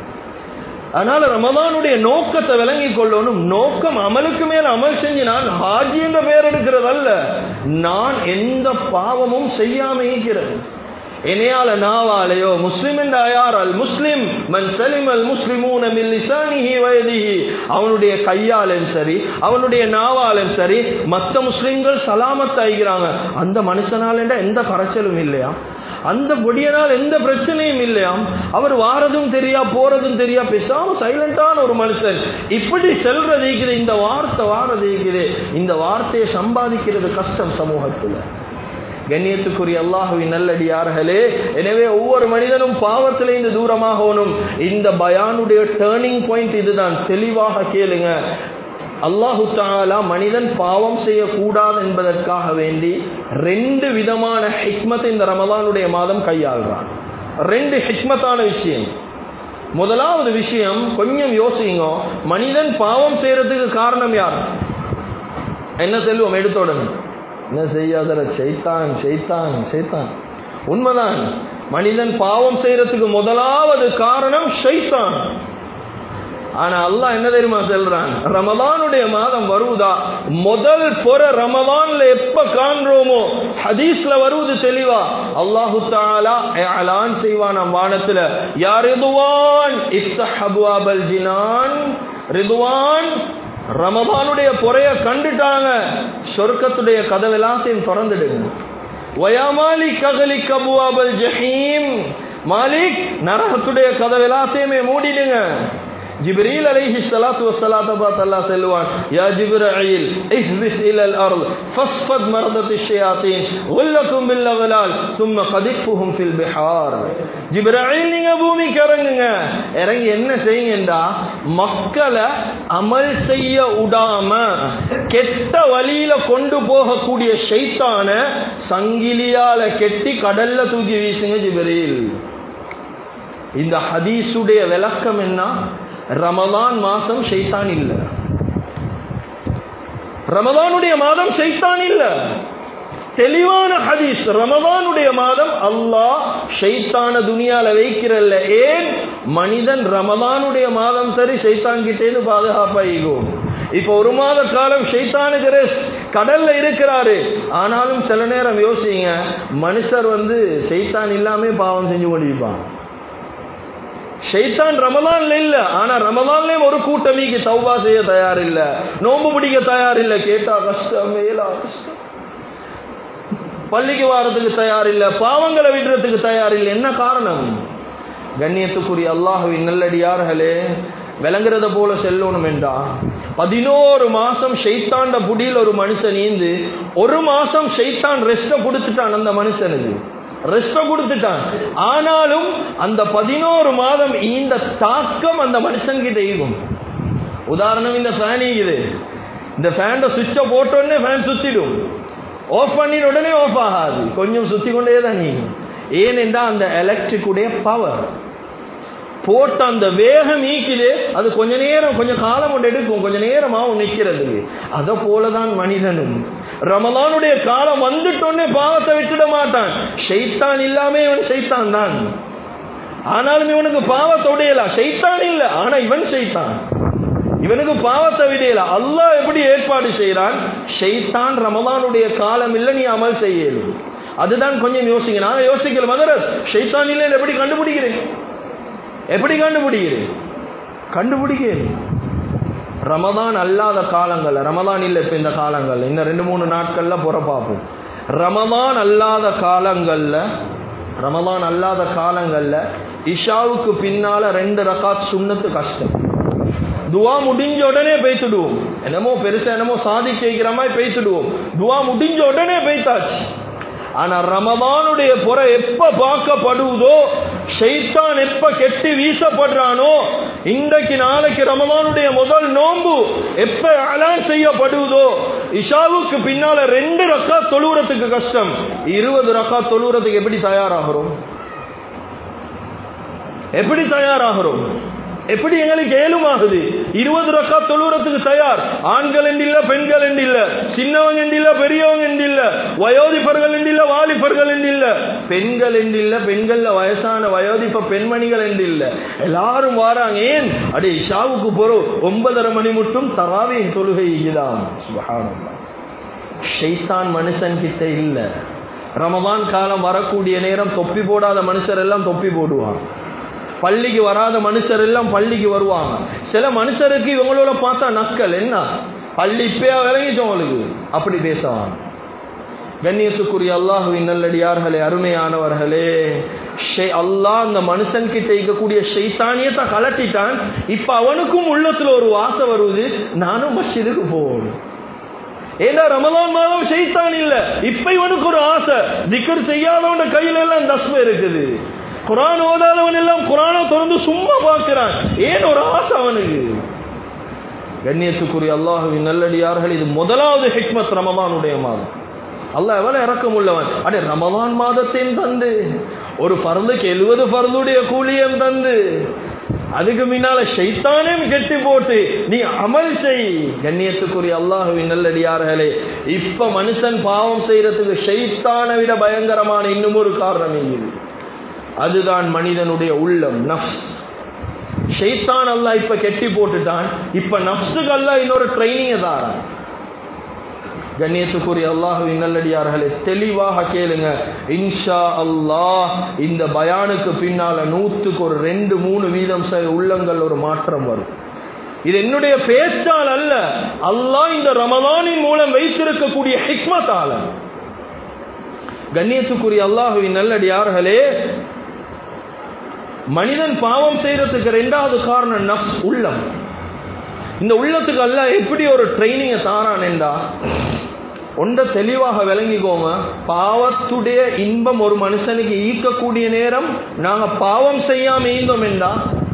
அதனால ரமதானுடைய நோக்கத்தை விளங்கி கொள்ளணும் நோக்கம் அமலுக்கு மேல அமல் செஞ்சு நான் ஹாஜி என்ற பெயர் எடுக்கிறதல்ல நான் எந்த பாவமும் செய்யாம இருக்கிறது இணையால நாவாலையோ முஸ்லிம் என்ற அயாரால் முஸ்லிம் மன் சலிம் அல் முஸ்லிமூன மின் லிசானிஹி வயதிஹி அவனுடைய கையாலும் சரி அவனுடைய நாவாலும் சரி மற்ற முஸ்லிம்கள் சலாமத் ஆகிறாங்க அந்த மனுஷனால எந்த கரைச்சலும் இல்லையா அந்த பொடியனால் எந்த பிரச்சனையும் இல்லையாம் அவர் வாரதும் தெரியா போறதும் தெரியா பேசாம சைலண்டான ஒரு மனுஷன் இப்படி செல்றது இருக்குது இந்த வார்த்தை வாரது இருக்குது இந்த வார்த்தையை சம்பாதிக்கிறது கஷ்டம் சமூகத்துல கண்ணியத்துக்குரிய அல்லாஹுவின் நல்லடியார்களே எனவே ஒவ்வொரு மனிதனும் பாவத்திலிருந்து தூரமாகணும் இந்த பயானுடைய டேர்னிங் பாயிண்ட் இதுதான் தெளிவாக கேளுங்க அல்லாஹு தாலா மனிதன் பாவம் செய்யக்கூடாது என்பதற்காக வேண்டி ரெண்டு விதமான ஹிக்மத்தை இந்த ரமதானுடைய மாதம் கையாள்றான் ரெண்டு ஹிக்மத்தான விஷயம் முதலாவது விஷயம் கொஞ்சம் யோசிங்க மனிதன் பாவம் செய்யறதுக்கு காரணம் யார் என்ன செல்வம் எடுத்த உடனே என்ன செய்யாதர செய்தான் செய்தான் செய்தான் உண்மைதான் மனிதன் பாவம் செய்யறதுக்கு முதலாவது காரணம் ஷைத்தான் ஆனா அல்லாஹ் என்ன தெரியுமா சொல்றான் ரமதானுடைய மாதம் வருவதா முதல் பொற ரமதான்ல எப்ப காண்றோமோ ஹதீஸ்ல வருவது தெளிவா அல்லாஹு தாலா அலான் செய்வான் வானத்துல யார் ரிதுவான் இஃப்தஹபுவாபல் ஜினான் ரிதுவான் ரமதானுடைய பொறைய கண்டுட்டாங்க சொர்க்கத்துடைய கதவெல்லாத்தையும் திறந்துடுங்க வயாமாலி ககலி கபுவாபல் ஜஹீம் மாலிக் நரகத்துடைய கதவெல்லாத்தையுமே மூடிடுங்க ஜிப்ரீல் அலைஹி ஸலாத்து வஸ்ஸலாத்த பார்த்து அல்லாஹ் சொல்லுவான் யா ஜிப்ரீல் இஹ்பிஸ் இலா அல்-அர்ض ஃபஸ்ஃபத் மர்தத் الشياطين உல்லக்கும் பில் அகலால் ثم قذفهم في البحار ஜிப்ரீல் நீங்க பூமிக்கு இறங்குங்க இறங்கி என்ன செய்யுங்கடா மக்களை அமல் செய்ய விடாம கெட்ட வழியில கொண்டு போகக்கூடிய ஷைத்தான சங்கிலியால கெட்டி கடல்ல தூக்கி வீசுங்க ஜிப்ரீல் இந்த ஹதீஸுடைய விளக்கம் என்ன ரமலான் மாசம் ஷைத்தான் இல்ல ரமலானுடைய மாதம் ஷைத்தான் இல்ல தெளிவான ஹதீஸ் ரமதானுடைய மாதம் அல்லாஹ் ஷைத்தான துனியால வைக்கிறல்ல ஏன் மனிதன் ரமதானுடைய மாதம் சரி ஷைத்தான் கிட்டேன்னு பாதுகாப்பாயிக்கும் இப்ப ஒரு மாத காலம் ஷைத்தானுக்கு ரெஸ்ட் கடல்ல இருக்கிறாரு ஆனாலும் சில நேரம் யோசிங்க மனுஷர் வந்து ஷைத்தான் இல்லாம பாவம் செஞ்சு கொண்டிருப்பான் ஷைத்தான் ரமலான்ல இல்ல ஆனா ரமலான்லயும் ஒரு கூட்டமிக்கு தௌபா செய்ய தயார் இல்ல நோம்பு பிடிக்க தயார் இல்ல கேட்டா கஷ்டம் மேலா கஷ்டம் பள்ளிக்கு வாரத்துக்கு தயார் இல்ல பாவங்களை விடுறதுக்கு தயார் இல்லை என்ன காரணம் கண்ணியத்துக்குரிய அல்லாஹுவின் நல்லடியார்களே விளங்குறத போல செல்லணும் என்றா பதினோரு மாசம் ஷைத்தாண்ட புடியில் ஒரு மனுஷன் ஈந்து ஒரு மாசம் ஷைத்தான் ரெஸ்ட கொடுத்துட்டான் அந்த மனுஷனுக்கு ரெஸ்ட கொடுத்துட்டான் ஆனாலும் அந்த பதினோரு மாதம் இந்த தாக்கம் அந்த மனுஷன் கிட்ட இருக்கும் உதாரணம் இந்த ஃபேன் இது இந்த ஃபேன் சுவிட்சை போட்டோடனே ஃபேன் சுத்திடும் ஆஃப் பண்ணின உடனே ஆஃப் ஆகாது கொஞ்சம் சுத்தி கொண்டே தான் நீங்கும் ஏனென்றா அந்த எலக்ட்ரிக்குடைய பவர் போட்ட அந்த வேகம் நீக்குது அது கொஞ்ச நேரம் கொஞ்சம் காலம் கொண்டு எடுக்கும் கொஞ்ச நேரமாகவும் நிற்கிறது அதை போலதான் மனிதனும் ரமலானுடைய காலம் வந்துட்டோன்னே பாவத்தை விட்டுட மாட்டான் ஷைத்தான் இல்லாம இவன் ஷைத்தான் தான் ஆனாலும் இவனுக்கு பாவத்தை உடையலாம் ஷைத்தான் இல்ல ஆனா இவன் ஷைத்தான் இவனுக்கு பாவத்தை விடையல அல்லாஹ் எப்படி ஏற்பாடு செய்யறான் ஷைத்தான் ரமலானுடைய காலம் இல்ல நீ அமல் செய்யலும் அதுதான் கொஞ்சம் யோசிங்க நான் யோசிக்கல மதரத் ஷைத்தான் இல்லை எப்படி கண்டுபிடிக்கிறேன் எப்படி கண்டுபிடிக்கிறேன் கண்டுபிடிக்கிறேன் ரமதான் அல்லாத காலங்கள்ல ரமதான் இல்லை இப்ப இந்த காலங்கள்ல இன்னும் ரெண்டு மூணு நாட்கள்ல புற பார்ப்போம் ரமதான் அல்லாத காலங்கள்ல ரமதான் அல்லாத காலங்கள்ல இஷாவுக்கு பின்னால ரெண்டு ரகாத் சுண்ணத்து கஷ்டம் துவா முடிஞ்ச உடனே பேசிடுவோம் என்னமோ பெருசா என்னமோ சாதி கேட்கிற மாதிரி பேசிடுவோம் துவா முடிஞ்ச உடனே பேத்தாச்சு ஆனா ரமதானுடைய புற எப்ப பார்க்கப்படுவதோ ஷைத்தான் எப்ப கெட்டி வீசப்படுறானோ இன்றைக்கு நாளைக்கு ரமதானுடைய முதல் நோன்பு எப்ப அலான் செய்யப்படுவதோ இஷாவுக்கு பின்னால ரெண்டு ரக்கா தொழுவுறதுக்கு கஷ்டம் இருபது ரக்கா தொழுவுறதுக்கு எப்படி தயாராகிறோம் எப்படி தயாராகிறோம் எப்படி எங்களுக்கு ஏழுமாகுது இருபது ரக்கா தொழுறதுக்கு தயார் ஆண்கள் என்றில்ல பெண்கள் என்றில்ல சின்னவங்க என்றில்ல பெரியவங்க என்றில்ல வயோதிபர்கள் என்றில்ல வாலிபர்கள் என்றில்ல பெண்கள் என்றில்ல பெண்கள்ல வயசான வயோதிப பெண்மணிகள் என்றில்ல எல்லாரும் வாராங்க ஏன் அடே இஷாவுக்கு போறோம் ஒன்பதரை மணி மட்டும் தராவே தொழுகை இதுதான் சுபஹானல்லாஹ் ஷைத்தான் மனுஷன் கிட்ட இல்ல ரமதான் காலம் வரக்கூடிய நேரம் தொப்பி போடாத மனுஷர் எல்லாம் தொப்பி போடுவாங்க பள்ளிக்கு வராத மனுஷர் எல்லாம் பள்ளிக்கு வருவாங்க சில மனுஷருக்கு இவங்களோட பார்த்தா நக்கல் என்ன பள்ளி இப்பயா விளங்கிச்சு உங்களுக்கு அப்படி பேசுவாங்க கண்ணியத்துக்குரிய அல்லாஹுவின் நல்லடியார்களே அருமையானவர்களே அல்லாஹ் அந்த மனுஷன் கிட்ட இருக்கக்கூடிய ஷைத்தானியத்தை கலட்டிட்டான் இப்ப அவனுக்கும் உள்ளத்துல ஒரு வாசை வருது நானும் மஸ்ஜிதுக்கு போகணும் ஏன்னா ரமலான் மாதம் ஷைத்தான் இல்ல இப்ப இவனுக்கு ஒரு ஆசை திக்கர் செய்யாதவன கையில எல்லாம் தஸ்ம இருக்குது குரான் ஓதாதவன் எல்லாம் குரானை தொடர்ந்து சும்மா பார்க்கிறான் ஏன் ஒரு ஆசை அவனுக்கு கண்ணியத்துக்குரிய அல்லாஹுவின் நல்லடியார்கள் இது முதலாவது ஹிக்மத் ரமதானுடைய மாதம் அல்லாஹ் எவ்வளவு இறக்கம் உள்ளவன் அடே ரமதான் மாதத்தையும் தந்து ஒரு பருந்துக்கு எழுபது பருந்துடைய கூலியம் தந்து அதுக்கு முன்னால ஷைத்தானையும் கெட்டி போட்டு நீ அமல் செய் கண்ணியத்துக்குரிய அல்லாஹுவின் நல்லடியார்களே இப்ப மனுஷன் பாவம் செய்யறதுக்கு ஷைத்தானை விட பயங்கரமான இன்னும் ஒரு காரணம் இது அதுதான் மனிதனுடைய உள்ளம் நஃப்ஸ் ஷைத்தான் அல்லா இப்ப கெட்டி போட்டுட்டான் இப்ப நஃப்ஸுக்கு அல்லா இன்னொரு ட்ரைனிங்க தாரான் கண்ணியத்துக்குரிய அல்லாஹுவின் நல்லடியார்களே தெளிவாக கேளுங்க இன்ஷா அல்லாஹ் இந்த பயானுக்கு பின்னால நூத்துக்கு ஒரு ரெண்டு மூணு வீதம் உள்ளங்கள் ஒரு மாற்றம் வரும் இது என்னுடைய பேச்சால் அல்ல அல்லாஹ் இந்த ரமதானின் மூலம் வைத்திருக்கக்கூடிய ஹிக்மத்தால கண்ணியத்துக்குரிய அல்லாஹுவின் நல்லடியார்களே மனிதன் பாவம் செய்யறதுக்கு ரெண்டாவது காரணம் நஃப் உள்ளம் இந்த உள்ளத்துக்கு அல்ல எப்படி ஒரு ட்ரைனிங்கை தாரான் என்றா ஒன்றை தெளிவாக விளங்கிக்கோங்க பாவத்துடைய இன்பம் ஒரு மனுஷனுக்கு ஈர்க்கக்கூடிய நேரம் நாங்க பாவம் செய்யாம ஈந்தோம் என்றா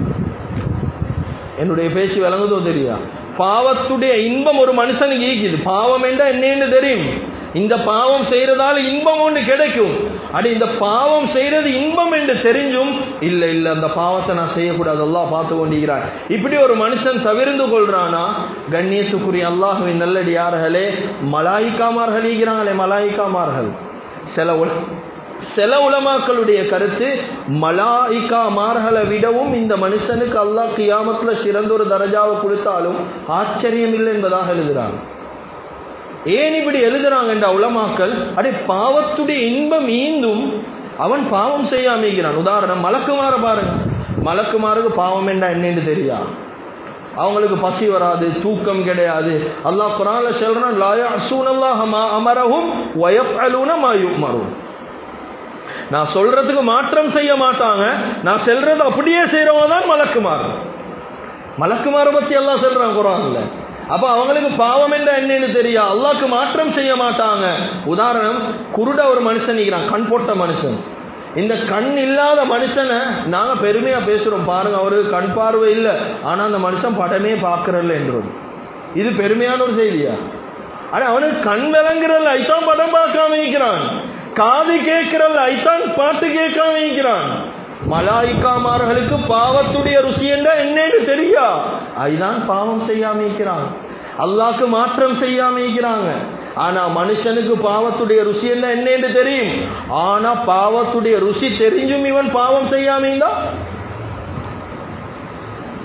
என்னுடைய பேச்சு விளங்குதோ தெரியா பாவத்துடைய இன்பம் ஒரு மனுஷனுக்கு ஈக்குது பாவம் என்றா என்னன்னு தெரியும் இந்த பாவம் செய்யறதால இன்பம் ஒன்று கிடைக்கும் அடி இந்த பாவம் செய்யறது இன்பம் என்று தெரிஞ்சும் இல்ல இல்ல அந்த பாவத்தை நான் செய்யக்கூடாது அல்லாஹ் பார்த்து கொண்டிருக்கிறான் இப்படி ஒரு மனுஷன் தவிர்ந்து கொள்றானா கண்ணியத்துக்குரிய அல்லாஹுவின் நல்லடியார்களே மலாய்க்காமார்கள் ஈகிறாங்களே மலாய்க்காமார்கள் சில சில உலமாக்களுடைய கருத்து மலாய்க்காமார்களை விடவும் இந்த மனுஷனுக்கு அல்லாஹ் கியாமத்துல சிறந்த ஒரு தரஜாவை கொடுத்தாலும் ஆச்சரியம் இல்லை என்பதாக எழுதுறாங்க ஏன் இப்படி எழுதுறாங்க என்ற உலமாக்கள் அடே பாவத்துடைய இன்பம் ஈந்தும் அவன் பாவம் செய்யாமிக்கிறான் உதாரணம் மலக்குமார பாருங்க மலக்குமாருக்கு பாவம் என்றா என்னன்னு தெரியா அவங்களுக்கு பசி வராது தூக்கம் கிடையாது அல்லாஹ் குரான்ல சொல்றான் லாயா அசூனல்லாஹ் அமரஹும் வயஃபலூன மா யுமரும் நான் சொல்றதுக்கு மாற்றம் செய்ய மாட்டாங்க நான் செல்றது அப்படியே செய்யறவங்க தான் மலக்குமார் மலக்குமார பத்தி எல்லாம் சொல்றான் குரான்ல அப்ப அவங்களுக்கு பாவம் என்ற என்னன்னு தெரியா அல்லாக்கு மாற்றம் செய்ய மாட்டாங்க உதாரணம் குருட ஒரு மனுஷன் நிற்கிறான் கண் போட்ட மனுஷன் இந்த கண் இல்லாத மனுஷனை நாங்க பெருமையா பேசுறோம் பாருங்க அவருக்கு கண் பார்வை இல்லை ஆனா அந்த மனுஷன் படமே பார்க்கறல்ல என்றோம் இது பெருமையான ஒரு செய்தியா ஆனா அவனுக்கு கண் விளங்குறல்ல ஐத்தான் படம் பார்க்காம இருக்கிறான் காது கேட்கிறல்ல ஐத்தான் பாட்டு கேட்காம இருக்கிறான் மலாய்க்காமார்களுக்கு பாவத்துடைய ருசி என்ற என்னன்னு தெரியா அதுதான் பாவம் செய்யாம இருக்கிறாங்க அல்லாக்கு மாற்றம் செய்யாம இருக்கிறாங்க ஆனா மனுஷனுக்கு பாவத்துடைய ருசி என்ன என்னன்னு தெரியும் ஆனா பாவத்துடைய ருசி தெரிஞ்சும் இவன் பாவம் செய்யாம இருந்தா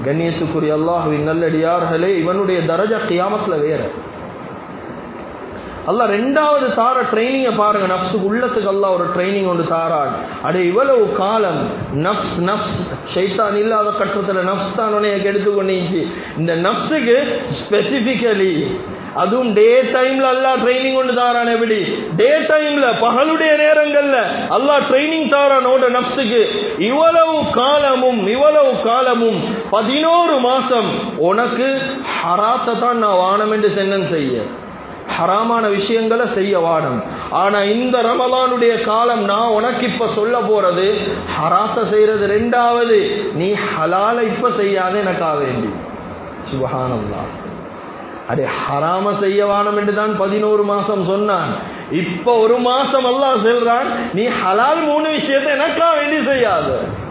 கண்ணியத்துக்குரிய அல்லாஹுவின் நல்லடியார்களே இவனுடைய தரஜா கியாமத்துல வேற அல்ல ரெண்டாவது தார ட்ரைனிங்கை பாருங்க நப்சுக்கு உள்ளத்துக்கு அல்ல ஒரு ட்ரைனிங் ஒன்று தாரான் அடே இவ்வளவு காலம் நப்ஸ் நப்ஸ் ஷைத்தான் இல்லாத கட்டத்தில் நப்ஸ் தான் உனைய கெடுத்து கொண்டீங்க இந்த நப்ஸுக்கு ஸ்பெசிபிக்கலி அதுவும் டே டைம்ல அல்லா ட்ரைனிங் ஒன்று தாரான் எப்படி டே டைம்ல பகலுடைய நேரங்கள்ல அல்லா ட்ரைனிங் தாரானோட நப்சுக்கு இவ்வளவு காலமும் இவ்வளவு காலமும் பதினோரு மாசம் உனக்கு ஹராத்தை தான் நான் வானம் என்று சென்னன் செய்ய ஹராமான விஷயங்களை செய்ய வாடம் ஆனா இந்த ரமலானுடைய காலம் நான் உனக்கு இப்ப சொல்ல போறது ஹராத்த செய்யறது ரெண்டாவது நீ ஹலால இப்ப செய்யாத எனக்கா வேண்டி சுபஹானல்லா அடே ஹராம செய்ய வானம் என்று தான் பதினோரு மாசம் சொன்னான் இப்ப ஒரு மாசம் எல்லாம் செல்றான் நீ ஹலால் மூணு விஷயத்தை எனக்கா வேண்டி செய்யாத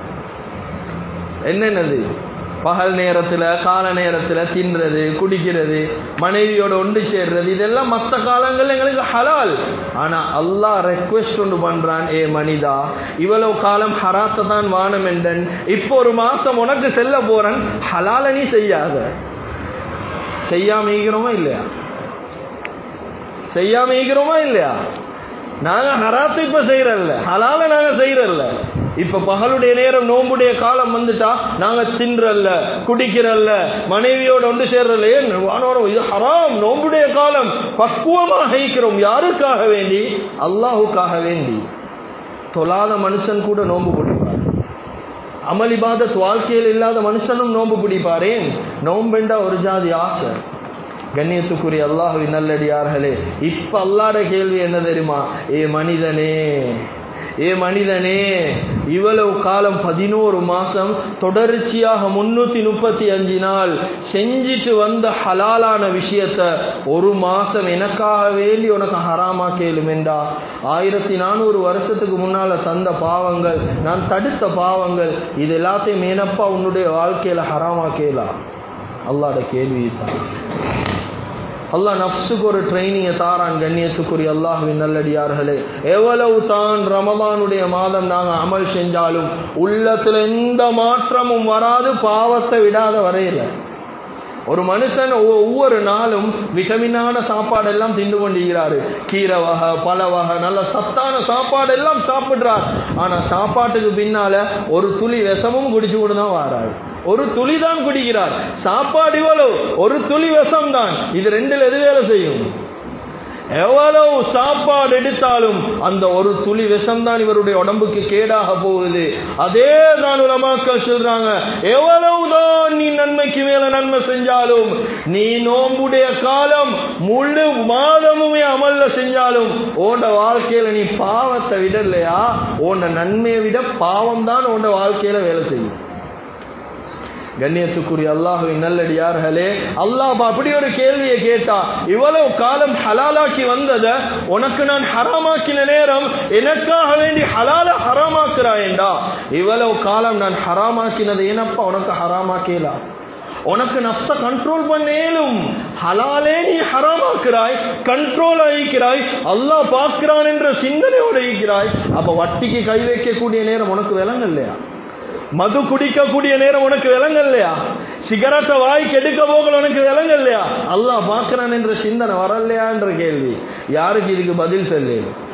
என்னென்னது பகல் நேரத்தில் கால நேரத்தில் தின்றது குடிக்கிறது மனைவியோட ஒன்று சேர்றது இதெல்லாம் மற்ற காலங்கள் எங்களுக்கு ஹலால் ஆனால் அல்லாஹ் ரெக்வெஸ்ட் ஒன்று பண்ணுறான் ஏ மனிதா இவ்வளவு காலம் ஹராத்தை தான் வானம் என்றன் இப்போ ஒரு மாதம் உனக்கு செல்ல போறன் ஹலால நீ செய்யாத செய்யாம ஈகிறோமா இல்லையா செய்யாம ஈகிறோமா இல்லையா நாங்க ஹராத்து இப்ப செய்யறல்ல ஹலால நாங்க செய்யறல்ல இப்ப பகலுடைய நேரம் நோம்புடைய காலம் வந்துட்டா நாங்க தின்றல்ல குடிக்கிறல்ல மனைவியோட ஒன்று சேர்றல்ல ஏன் வானோரம் இது ஹராம் நோம்புடைய காலம் பக்குவமாக இருக்கிறோம் யாருக்காக வேண்டி அல்லாஹுக்காக வேண்டி தொழாத மனுஷன் கூட நோம்பு பிடிப்பார் அமளிபாத வாழ்க்கையில் இல்லாத மனுஷனும் நோம்பு பிடிப்பாரேன் நோம்பெண்டா ஒரு ஜாதி ஆசை கண்ணியத்துக்குரிய அல்லாஹுவின் நல்லடியார்களே இப்ப அல்லாட கேள்வி என்ன தெரியுமா ஏ மனிதனே ஏ மனிதனே இவ்வளவு காலம் பதினோரு மாசம் தொடர்ச்சியாக முன்னூத்தி முப்பத்தி அஞ்சு நாள் செஞ்சிட்டு வந்த ஹலாலான விஷயத்த ஒரு மாசம் எனக்காக வேண்டி உனக்கு ஹராமா கேளுமெண்டா ஆயிரத்தி நானூறு வருஷத்துக்கு முன்னால தந்த பாவங்கள் நான் தடுத்த பாவங்கள் இது எல்லாத்தையும் மேனப்பா உன்னுடைய வாழ்க்கையில ஹராமா கேளா அல்லாட கேள்வி தான் அல்லாஹ் நப்சுக்கு ஒரு ட்ரைனிங்கை தாரான் கண்ணியத்துக்குரிய அல்லாஹுவின் நல்லடியார்களே எவ்வளவு தான் ரமலானுடைய மாதம் நாங்கள் அமல் செஞ்சாலும் உள்ளத்துல எந்த மாற்றமும் வராது பாவத்தை விடாத வரையில ஒரு மனுஷன் ஒவ்வொரு நாளும் விட்டமினான சாப்பாடு எல்லாம் தின்று கொண்டிருக்கிறாரு கீரை வகை பல வகை நல்ல சத்தான சாப்பாடு எல்லாம் சாப்பிடுறார் ஆனா சாப்பாட்டுக்கு பின்னால ஒரு துளி விஷமும் குடிச்சு கூட தான் வாராரு ஒரு துளி தான் குடிக்கிறார் சாப்பாடு இவ்வளவு ஒரு துளி விஷம் தான் இது ரெண்டுல எது வேலை செய்யும் எவ்வளவு சாப்பாடு எடுத்தாலும் அந்த ஒரு துளி விஷம் தான் இவருடைய உடம்புக்கு கேடாக போகுது அதே தான் உலமாக்கள் சொல்றாங்க எவ்வளவுதான் நீ நன்மைக்கு மேல நன்மை செஞ்சாலும் நீ நோம்புடைய காலம் முழு மாதமுமே அமல்ல செஞ்சாலும் உன்ட வாழ்க்கையில நீ பாவத்தை விடலையா உன்ட நன்மையை விட பாவம் தான் உன்ட வாழ்க்கையில வேலை செய்யும் கண்ணியத்துக்குரிய அல்லாஹுவின் நல்லடியார்களே அல்லாஹ் அப்படி ஒரு கேள்வியை கேட்டா இவ்வளவு காலம் ஹலாலாக்கி வந்தத உனக்கு நான் ஹராமாக்கின நேரம் எனக்காக வேண்டி ஹலால ஹராமாக்குறாயேண்டா இவ்வளவு காலம் நான் ஹராமாக்கினது ಏನಪ್ಪ உனக்கு ஹராமாக்கலா உனக்கு நப்ச கண்ட்ரோல் பண்ணேலும் ஹலாலே நீ ஹராமாக்குறாய் கண்ட்ரோல் ஆகிக்கிறாய் அல்லாஹ் பார்க்கிறான் என்ற சிந்தனையோடு இருக்கிறாய் அப்ப வட்டிக்கு கை வைக்கக்கூடிய நேரம் உனக்கு விளங்கலையா மது குடிக்கக்கூடிய நேரம் உனக்கு விளங்கலையா சிகரெட்டை வாய்க்கு எடுக்க போகல உனக்கு விளங்கலையா அல்லாஹ் பார்க்கிறான் என்ற சிந்தனை வரலையா என்ற கேள்வி யாருக்கு இதுக்கு பதில் சொல்லு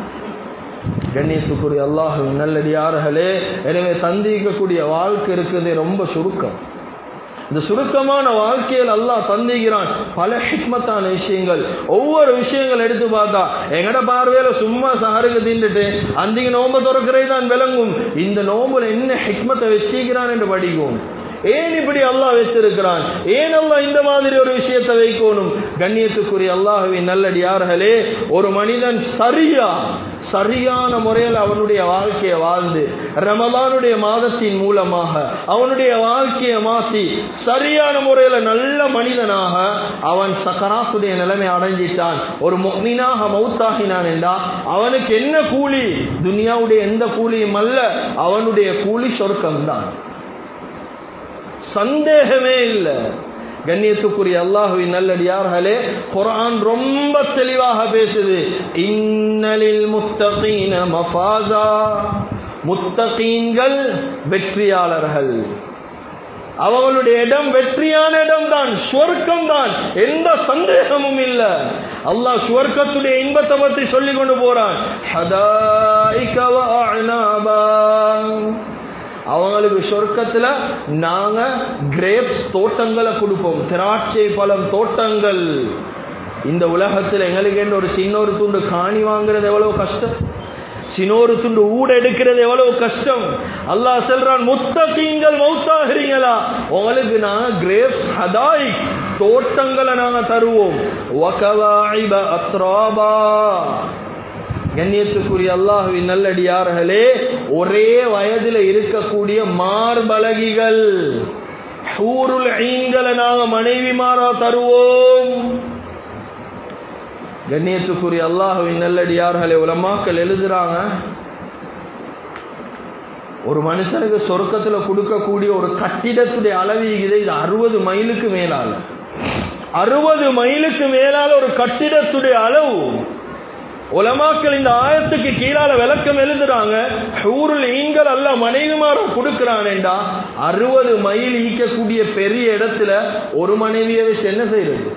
கணேசுக்குரிய அல்லாஹ் நல்லடியார்களே எனவே சந்திக்கக்கூடிய வாழ்க்கை இருக்குது ரொம்ப சுருக்கம் இந்த சுருக்கமான வாழ்க்கையில் அல்லாஹ் தந்திக்கிறான் பல ஹிக்மத்தான விஷயங்கள் ஒவ்வொரு விஷயங்கள் எடுத்து பார்த்தா எங்கட பார்வையில சும்மா சஹருக்கு தீண்டுட்டு அந்திக்கு நோம்ப துறக்கிறே தான் விளங்கும் இந்த நோம்புல என்ன ஹிக்மத்தை வச்சிக்கிறான் என்று படிக்கும் ஏன் இப்படி அல்லாஹ் வச்சிருக்கிறான் ஏன் அல்லாஹ் இந்த மாதிரி ஒரு விஷயத்தை வைக்கணும் கண்ணியத்துக்குரிய அல்லாஹுவின் நல்லடியார்களே ஒரு மனிதன் சரியா சரியான முறையில் அவனுடைய வாழ்க்கையை வாழ்ந்து ரமலானுடைய மாதத்தின் மூலமாக அவனுடைய வாழ்க்கையை மாற்றி சரியான முறையில் நல்ல மனிதனாக அவன் சக்கராத்துடைய நிலைமை அடைஞ்சிட்டான் ஒரு மீனாக மௌத்தாகினான் என்றா அவனுக்கு என்ன கூலி துனியாவுடைய எந்த கூலியும் அல்ல அவனுடைய கூலி சொர்க்கம்தான் சந்தேகமே இல்லை கண்ணியத்துக்குரிய அல்லாஹுவின் நல்லடியார்களே குரான் ரொம்ப தெளிவாக பேசுது இன்னலில் முத்தகீன மஃபாசா முத்தகீன்கள் வெற்றியாளர்கள் அவங்களுடைய இடம் வெற்றியான இடம் தான் சொர்க்கம் தான் எந்த சந்தேகமும் இல்ல அல்லாஹ் சுவர்க்கத்துடைய இன்பத்தை பத்தி சொல்லி கொண்டு போறான் ஹதாயிக வ அஅனாபா. அவங்களுக்கு சொர்க்கத்துல நாங்க கிரேப்ஸ் தோட்டங்களை கொடுப்போம் திராட்சை பழம் தோட்டங்கள் இந்த உலகத்துல எங்களுக்கு ஒரு சின்ன ஒரு துண்டு காணி வாங்குறது எவ்வளவு கஷ்டம் சின்னொரு துண்டு ஊட எடுக்கிறது எவ்வளவு கஷ்டம் அல்லாஹ் சொல்றான் முத்தகீங்கள் மௌத்தாகிறீங்களா உங்களுக்கு நாங்க கிரேப்ஸ் ஹதாய் தோட்டங்களை நாங்க தருவோம் வகவாயிப அத்ராபா கண்ணியத்துக்குரிய அல்லாஹுவின் நல்லடியார்களே ஒரே வயதில் இருக்கக்கூடிய மார்பலகிகள் ஹூருல் ஐங்களை நாங்க மனைவிமாரா தருவோம் கண்ணியத்துக்குரிய அல்லாஹுவின் நல்லடியார்களே உலமாக்கள் எழுதுறாங்க ஒரு மனுஷனுக்கு சொர்க்கத்துல கொடுக்கக்கூடிய ஒரு கட்டிடத்துடைய அளவு இது இது அறுபது மைலுக்கு மேலால அறுபது மைலுக்கு மேலால ஒரு கட்டிடத்துடைய அளவு உலமாக்கள் இந்த ஆயத்துக்கு கீழால விளக்கம் எழுதுறாங்க ஊரில் ஈங்கள் அல்ல மனைவிமாரம் கொடுக்கிறானேண்டா அறுபது மைல் ஈக்கக்கூடிய பெரிய இடத்துல ஒரு மனைவியை வச்சு என்ன செய்யறது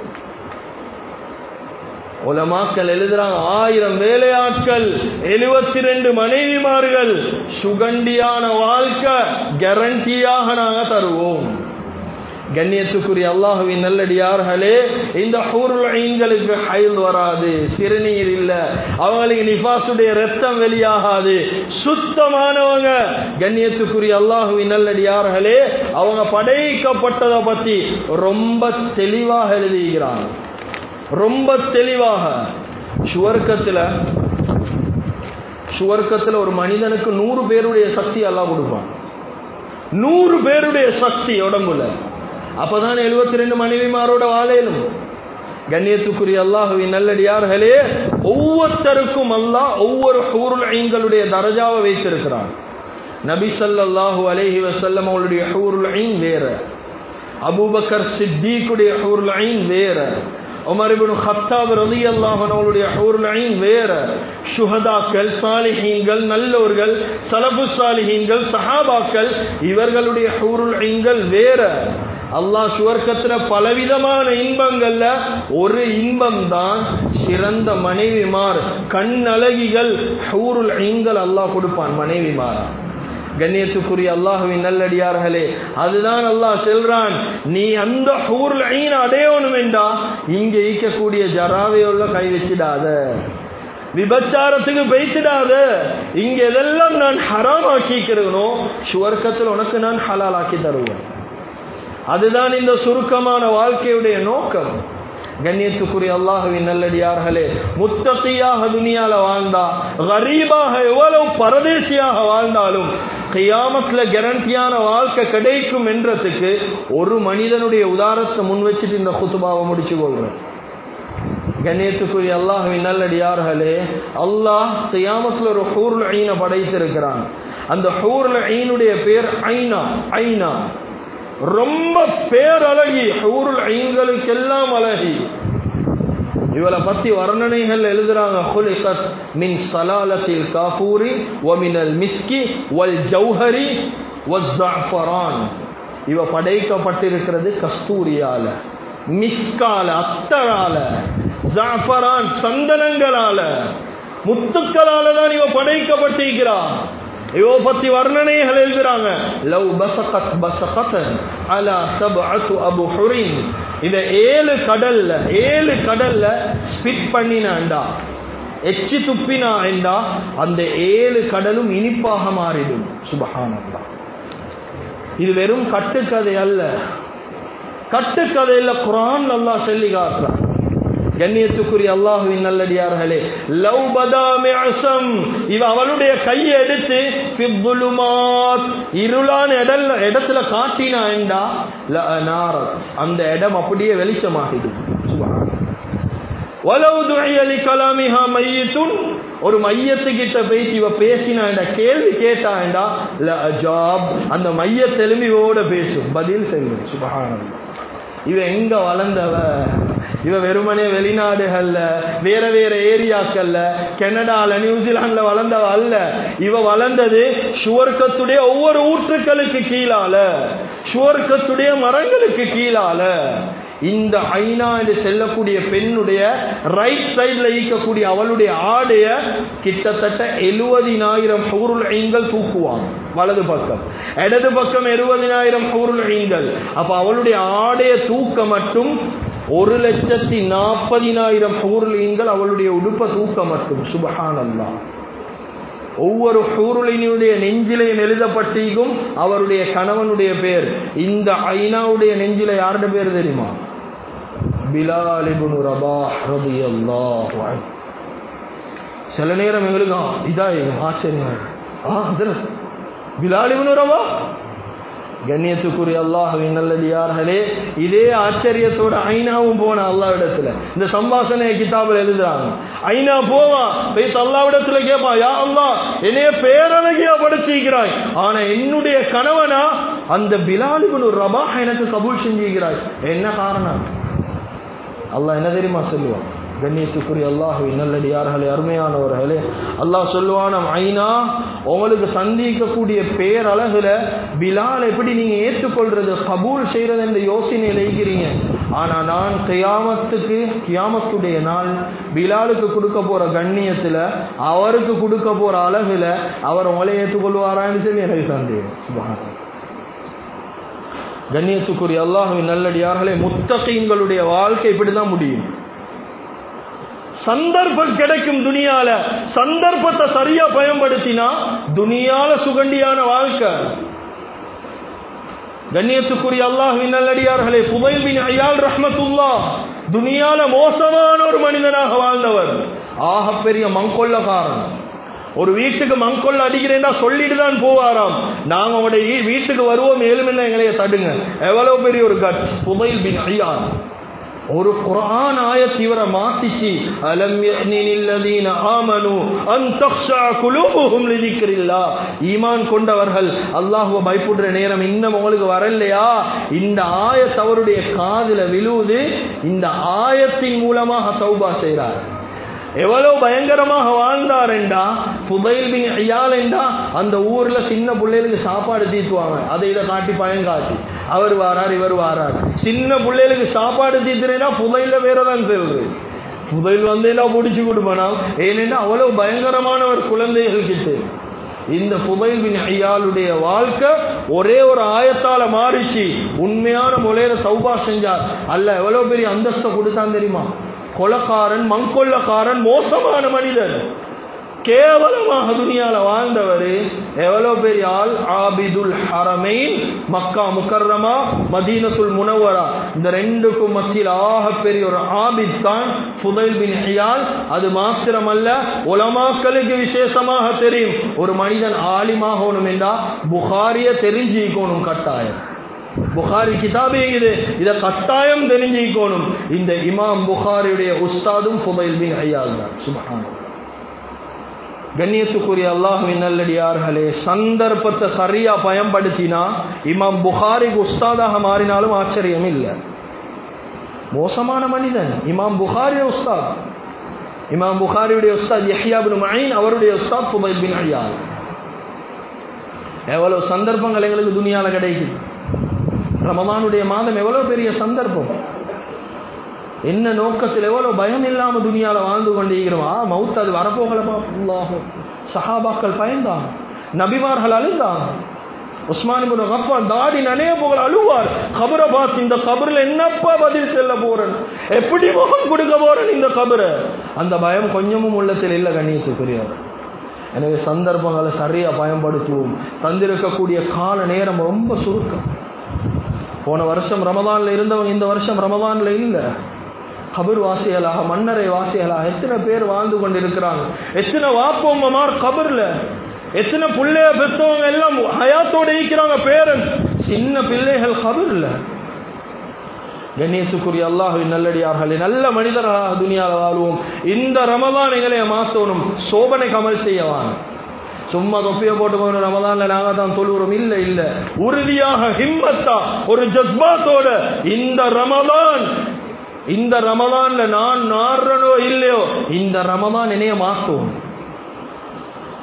உலமாக்கள் எழுதுறாங்க ஆயிரம் வேலையாட்கள் எழுபத்தி ரெண்டு மனைவிமார்கள் சுகண்டியான வாழ்க்கை கேரண்டியாக நாங்க தருவோம் கண்ணியத்துக்குரிய அல்லாஹுவின் நல்லடியார்களே இந்த ஹூருளுக்கு ஹைல் வராது சிறுநீர் இல்ல அவங்களுக்கு நிபாசுடைய ரத்தம் வெளியாகாது சுத்தமானவங்க கண்ணியத்துக்குரிய அல்லாஹுவின் நல்லடியார்களே அவங்க படைக்கப்பட்டதை பத்தி ரொம்ப தெளிவாக எழுதுகிறாங்க ரொம்ப தெளிவாக சுவர்க்கத்துல சுவர்க்கத்துல ஒரு மனிதனுக்கு நூறு பேருடைய சக்தி எல்லாம் கொடுப்பான் நூறு பேருடைய சக்தி உடம்புல அப்பதான் எழுபத்தி ரெண்டு மனைவிமாரோட வாழையிலும் கண்ணியத்துக்குரிய அல்லாஹுவின் நல்லடியார்களே ஒவ்வொருத்தருக்கும் அல்லாஹ் ஒவ்வொரு ஹூருல் ஐங்களுடைய தரஜாவை வைத்திருக்கிறான் நபி ஸல்லல்லாஹு அலைஹி வஸல்லம் அவருடைய ஹூருல் ஐன் வேற அபூபக்கர் சித்திக்குடைய ஹூருல் ஐன் வேற உமர் இப்னு கத்தாப் ரலியல்லாஹு அன்ஹுடைய ஹூருல் ஐன் வேற ஷுஹதாக்கள் சாலிஹீன்கள் நல்லோர்கள் சலபு சாலிஹீன்கள் சஹாபாக்கள் இவர்களுடைய ஹூருல் ஐன்கள் வேற அல்லாஹ் சுவர்க்கத்துல பலவிதமான இன்பங்கள்ல ஒரு இன்பம் தான் சிறந்த மனைவிமார் கண்ணழகிகள் ஹூருல் ஐன்கள் அல்லாஹ் கொடுப்பான் மனைவிமாரா கண்ணியத்துக்குரிய அல்லாஹுவின் நல்லடியார்களே அதுதான் அல்லாஹ் செல்றான் நீ அந்த ஹூர்ல ஐன் அடையணும் வேண்டா இங்க ஈக்கக்கூடிய ஜராவையுள்ள கை வச்சிடாத விபச்சாரத்துக்கு பேசிடாத இங்க எதெல்லாம் நான் ஹராம் ஆக்கிக்கிறேனோ சுவர்க்கத்தில் உனக்கு நான் ஹலால் ஆக்கி தருவேன் அதுதான் இந்த சுருக்கமான வாழ்க்கையுடைய நோக்கம் கண்ணியத்துக்குரிய அல்லாஹுவின் நல்லடியார்களே முத்தகையாக துனியால வாழ்ந்தா கரீபாக எவ்வளவு பரதேசியாக வாழ்ந்தாலும் கையாமத்துல கேரண்டியான வாழ்க்கை கிடைக்கும் என்றதுக்கு ஒரு மனிதனுடைய உதாரத்தை முன் வச்சுட்டு இந்த குத்துபாவை முடிச்சு கொள்றேன் கண்ணியத்துக்குரிய அல்லாஹுவின் நல்லடியார்களே அல்லாஹ் கையாமத்துல ஒரு ஹூர்ல ஐனை படைத்திருக்கிறான் அந்த ஹூர்ல ஐனுடைய பேர் ஐனா ஐனா ரொம்ப பேரழகி ஹூருல் ஐங்களுக்கெல்லாம் அழகி இவளை பத்தி வர்ணனைகள் எழுதுறாங்க ஹுலிகத் மின் சலாலத்தில் காஃபூரி வமினல் மிஸ்கி வல் ஜௌஹரி வஸ்ஸஃபரான் இவ படைக்கப்பட்டிருக்கிறது கஸ்தூரியால மிஸ்கால அத்தரால ஜாஃபரான் சந்தனங்களால முத்துக்களால தான் இவ படைக்கப்பட்டிருக்கிறான் இவ பத்தி வர்ணனைகள் எழுதுறாங்க லவ் பசகத் பசகத் அலா சப்அத்து அபு ஹுரின் இத ஏழு கடல்ல ஏழு கடல்ல ஸ்பிட் பண்ணினாண்டா எச்சி துப்பினா என்றா அந்த ஏழு கடலும் இனிப்பாக மாறிடும் சுபஹானல்லா இது வெறும் கட்டுக்கதை அல்ல கட்டுக்கதை இல்ல குரான் அல்லாஹ் சொல்லி காட்டுறான் கண்ணியத்துக்குரிய அல்லாஹுவின் நல்லடியார்களே லவ் பதாமே அசம் இவ அவளுடைய கையை எடுத்து பிப்புலுமாத் இருளான இடல்ல இடத்துல காட்டினா என்றா அந்த இடம் அப்படியே வெளிச்சமாகிடும் வலவு துணையலி கலாமிஹா மையத்துன் ஒரு மையத்து கிட்ட போயிட்டு இவ பேசினாண்டா கேள்வி கேட்டாண்டா ஜாப் அந்த மைய தெலும்பிவோட பேசும் பதில் செல்லும் சுபகானந்தம் இவ எங்க வளர்ந்தவ இவ வெறுமனே வெளிநாடுகள்ல வேற வேற ஏரியாக்கள்ல கனடால நியூசிலாந்துல வளர்ந்தவ அல்ல இவ வளர்ந்தது சுவர்க்கத்துடைய ஒவ்வொரு ஊற்றுக்களுக்கு கீழால சுவர்க்கத்துடைய மரங்களுக்கு கீழால இந்த ஐநா என்று செல்லக்கூடிய பெண்ணுடைய ரைட் சைடுல ஈக்கக்கூடிய அவளுடைய ஆடைய கிட்டத்தட்ட எழுபதினாயிரம் ஹூருல் ஐங்கள் தூக்குவாங்க வலது பக்கம் இடது பக்கம் எழுபதினாயிரம் ஹூருல் ஐங்கள் அப்ப அவளுடைய ஆடைய தூக்க மட்டும் ஒரு லட்சத்தி நாற்பதினாயிரம் ஹூருல் அவளுடைய உடுப்ப தூக்க மட்டும் சுபஹான் அல்லா ஒவ்வொரு ஹூருலினுடைய நெஞ்சிலையும் எழுதப்பட்டிருக்கும் அவருடைய கணவனுடைய பேர் இந்த ஐநாவுடைய நெஞ்சில யாருடைய பேர் தெரியுமா பிலால் இப்னு ரபாஹ் ரலியல்லாஹு அன்ஹு சில நேரம் எங்களுக்கு ஆ, இதா எங்க ஆச்சரியம் ஆ ஹஜ்ரத் பிலால் இப்னு ரபாஹ் கண்ணியத்துக்குரிய அல்லாஹ்வின் நல்லடியார்களே இதே ஆச்சரியத்தோட ஐநாவும் போன அல்லாவிடத்துல இந்த சம்பாஷணைய கிதாபில் எழுதுறாங்க ஐநா போவான் போய் அல்லாவிடத்துல கேட்பான் யா அல்லாஹ் என்னைய பேரழகியா படிச்சிருக்கிறாய் ஆனா என்னுடைய கணவனா அந்த பிலாலிபுன் ரபாஹ் எனக்கு கபூல் செஞ்சிருக்கிறாய் என்ன காரணம் அல்லாஹ் என்ன தெரியுமா சொல்லுவான் கண்ணியத்துக்குரிய அல்லாஹுவின் நல்லடியார்களே அருமையானவர்களே அல்லாஹ் சொல்லுவான ஐனா உங்களுக்கு சந்திக்கக்கூடிய பேரழகுல பிலால் எப்படி நீங்க ஏற்றுக்கொள்றது கபூல் செய்யறது என்ற யோசனையில் இருக்கிறீங்க ஆனா நான் கியாமத்துக்கு கியாமத்துடைய நாள் பிலாலுக்கு கொடுக்க போற கண்ணியத்துல அவருக்கு கொடுக்க போற அழகுல அவர் உங்களை ஏற்றுக்கொள்வாரான்னு சொல்லி எனக்கு சந்தேகம் சுபஹானல்லாஹ். கண்ணியத்துக்குரிய அல்லாஹுவின் நல்லடியார்களே முத்தகீன்களுடைய வாழ்க்கை இப்படிதான் முடியும் சந்தர்ப்பம் கிடைக்கும் துனியால சந்தர்ப்பத்தை சரியா பயன்படுத்தினா துனியால சுகண்டியான வாழ்க்கை கண்ணியத்துக்குரிய அல்லாஹ்வின் நல்லடியார்களே புதைல் பின் ஐயால் ரஹ்மத்துல்லா துனியால மோசமான ஒரு மனிதனாக வாழ்ந்தவர் ஆகப்பெரிய மங்கொள்ளக்காரன் ஒரு வீட்டுக்கு மங்கொள்ள அடிக்கிறேன்னா சொல்லிட்டு தான் போவாராம் நாங்க உங்களுடைய வீ- வீட்டுக்கு வருவோம் ஏழுமெல்லாம் எங்களைய தடுங்க எவ்வளவு பெரிய ஒரு கட் புதைல் பின் ஐயான் ஒரு குர்ஆன் ஆயத் இவரை மாத்திச்சு அலம் யஅனில் ஆமனு அன் தக்ஷா குலூபுஹும் லிதிக்ரில்லா ஈமான் கொண்டவர்கள் அல்லாஹ்வை பயப்படுற நேரம் இன்னும் உங்களுக்கு வரலையா இந்த ஆயத் அவருடைய காதுல விழுவுது இந்த ஆயத்தின் மூலமாக தௌபா செய்றார் எவ்வளவு பயங்கரமாக வாழ்ந்தார் என்றா புதைல் பின் ஐயால் என்றா அந்த ஊர்ல சின்ன பிள்ளைகளுக்கு சாப்பாடு தீத்துவாங்க அதை இதை காட்டி பயம் காட்டி அவர் வாரார் இவர் வாரார் சின்ன பிள்ளைகளுக்கு சாப்பாடு தீத்துறேன்னா புதையில வேறதான் சொல்றது புதையில் வந்து எல்லாம் பிடிச்சி கொடுப்பனா ஏனென்றா அவ்வளவு பயங்கரமானவர் குழந்தைகள் கிட்ட இந்த புதைல் பின் ஐயாளுடைய வாழ்க்கை ஒரே ஒரு ஆயத்தால மாறிச்சு உண்மையான முறையில சௌபா செஞ்சார் அல்ல எவ்வளவு பெரிய அந்தஸ்தை கொடுத்தான் தெரியுமா கொலக்காரன் மங்கொள்ளக்காரன் மோசமான மனிதன் கேவலமாக துனியால வாழ்ந்தவர் எவ்வளவு பெரிய ஆள் ஆபிதுல் ஹரமைன் மக்கா முக்கர்ரமா மதீனத்துல் முனவரா இந்த ரெண்டுக்கும் மத்தியில் ஆக பெரிய ஒரு ஆபித் தான் புதைல் பின் ஹியால் அது மாத்திரமல்ல உலமாக்களுக்கு விசேஷமாக தெரியும் ஒரு மனிதன் ஆலிமாகணும் என்றா புகாரிய தெரிஞ்சிக்கணும் கட்டாயம் புகாரி கிதாபே இது இத கட்டாயம் தெரிஞ்சிக்கணும் இந்த இமாம் புகாரியுடைய உஸ்தாதும் புதைல் பின் ஹியால் தான் சுபஹானல்லாஹ் கண்ணியத்துக்குரிய அல்லாஹுவின் நல்லடியார்களே சந்தர்ப்பத்தை சரியா பயன்படுத்தினா இமாம் புகாரிக்கு உஸ்தாதாக மாறினாலும் ஆச்சரியம் இல்லை மோசமான மனிதன் இமாம் புகாரி உஸ்தாத் இமாம் புகாரியுடைய உஸ்தாத் யஹ்யா பின் மயின் அவருடைய உஸ்தாத் புதைல் பின் ஐயால் எவ்வளவு சந்தர்ப்பங்கள் எங்களுக்கு துனியால கிடைக்குது ரமதானுடைய மாதம் எவ்வளவு பெரிய சந்தர்ப்பம் என்ன நோக்கத்தில் எவ்வளவு பயம் இல்லாம துனியால வாழ்ந்து கொண்டிருக்கிறோம் ஆ மவுத் அது வரப்போகலமா அல்லாஹ் சஹாபாக்கள் பயந்தாங்க நபிமார்கள் அழுந்தாங்க உஸ்மான் இப்னு கஃபான் தாடி நனைய போகல அழுவார் கபரை பார்த்து இந்த கபர்ல என்னப்பா பதில் செல்ல போறேன் எப்படி முகம் கொடுக்க போறேன் இந்த கபரை அந்த பயம் கொஞ்சமும் உள்ளத்தில் இல்லை கண்ணியத்துக்குரியவர் எனவே சந்தர்ப்பங்களை சரியா பயன்படுத்துவோம் தந்திருக்கக்கூடிய கால நேரம் ரொம்ப சுருக்கம் போன வருஷம் ரமதான்ல இருந்தவங்க இந்த வருஷம் ரமதான்ல இல்ல கபர் வாசிகளாக மன்னரை வாசிகளாக எத்தனை பேர் வாழ்ந்து கொண்டிருக்கிறாங்க எத்தனை வாப்போம்மமார் கபர்ல எத்தனை பிள்ளைய பெற்றவங்க எல்லாம் ஹயாத்தோட இருக்கிறாங்க பேரன் சின்ன பிள்ளைகள் கபர்ல கண்ணியத்துக்குரிய அல்லாஹுவின் நல்லடியார்களே நல்ல மனிதர்களாக துனியாவில் வாழ்வோம் இந்த ரமதான் எங்களை மாற்றணும் சோபனை கமல் செய்யவான் சும்மா தொப்பிய போட்டு போன ரமதான்ல நாங்க தான் சொல்லுறோம் இல்ல இல்ல உறுதியாக ஹிம்மத்தா ஒரு ஜஸ்பாத்தோட இந்த ரமதான் இந்த ரமதான்ல நான் நாடுறனோ இல்லையோ இந்த ரமதான் என்னைய மாற்றும்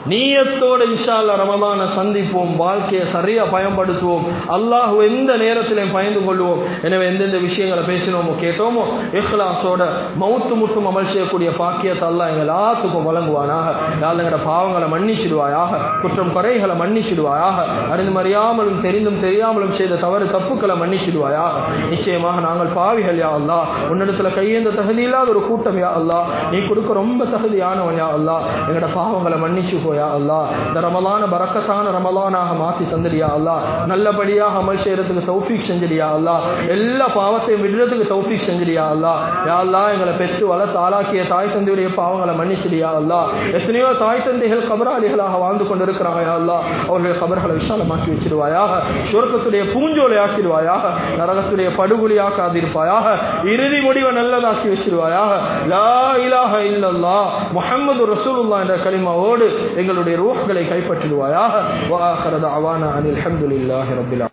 நீயத்தோட இன்ஷால்ல ரமலான சந்திப்போம் வாழ்க்கையை சரியா பயன்படுத்துவோம் அல்லாஹ் எந்த நேரத்திலையும் பயந்து கொள்வோம் எனவே எந்தெந்த விஷயங்களை பேசினோமோ கேட்டோமோ இஹ்லாஸோட மவுத்து முட்டும் அமல் செய்யக்கூடிய பாக்கியத்தை அல்லாஹ் எங்கள் எல்லாத்துக்கும் வழங்குவானாக யாழ் எங்களோட பாவங்களை மன்னிச்சிடுவாயாக குற்றம் குறைகளை மன்னிச்சிடுவாயாக அறிந்து அறியாமலும் தெரிந்தும் தெரியாமலும் செய்த தவறு தப்புக்களை மன்னிச்சிடுவாயாக நிச்சயமாக நாங்கள் பாவிகள் யா அல்லா உன்னிடத்துல கையேந்த தகுதி இல்லாத ஒரு கூட்டம் யா அல்லா நீ கொடுக்க ரொம்ப தகுதியானவன் யா அல்லா எங்களோட பாவங்களை மன்னிச்சு போயா அல்லா இந்த ரமலான பறக்கத்தான ரமலானாக மாற்றி தந்துடியா அல்லா நல்லபடியாக அமல் செய்யறதுக்கு தௌஃபீக் செஞ்சிடியா அல்லா எல்லா பாவத்தையும் விடுறதுக்கு தௌஃபீக் செஞ்சிடியா அல்லா யா அல்லா எங்களை பெற்று வளர்த்து ஆளாக்கிய தாய் தந்தையுடைய பாவங்களை மன்னிச்சிடியா அல்லா எத்தனையோ தாய் தந்தைகள் கபராளிகளாக வாழ்ந்து கொண்டிருக்கிறாங்க யா அல்லா அவர்களுடைய கபர்களை விசாலமாக்கி வச்சிருவாயாக சுரக்கத்துடைய பூஞ்சோலை ஆக்கிடுவாயாக நரகத்துடைய படுகொலியாக்காதிருப்பாயாக இறுதி முடிவை நல்லதாக்கி வச்சிருவாயாக லா இலாஹ இல்லல்லா முஹம்மது ரசூலுல்லாஹ் என்ற கலிமாவோடு எங்களுடைய ரூஹ்களை கைப்பற்றிடுவாயாக வஆஹிரு தஅவானா அனில் ஹம்துலில்லாஹி ரப்பில்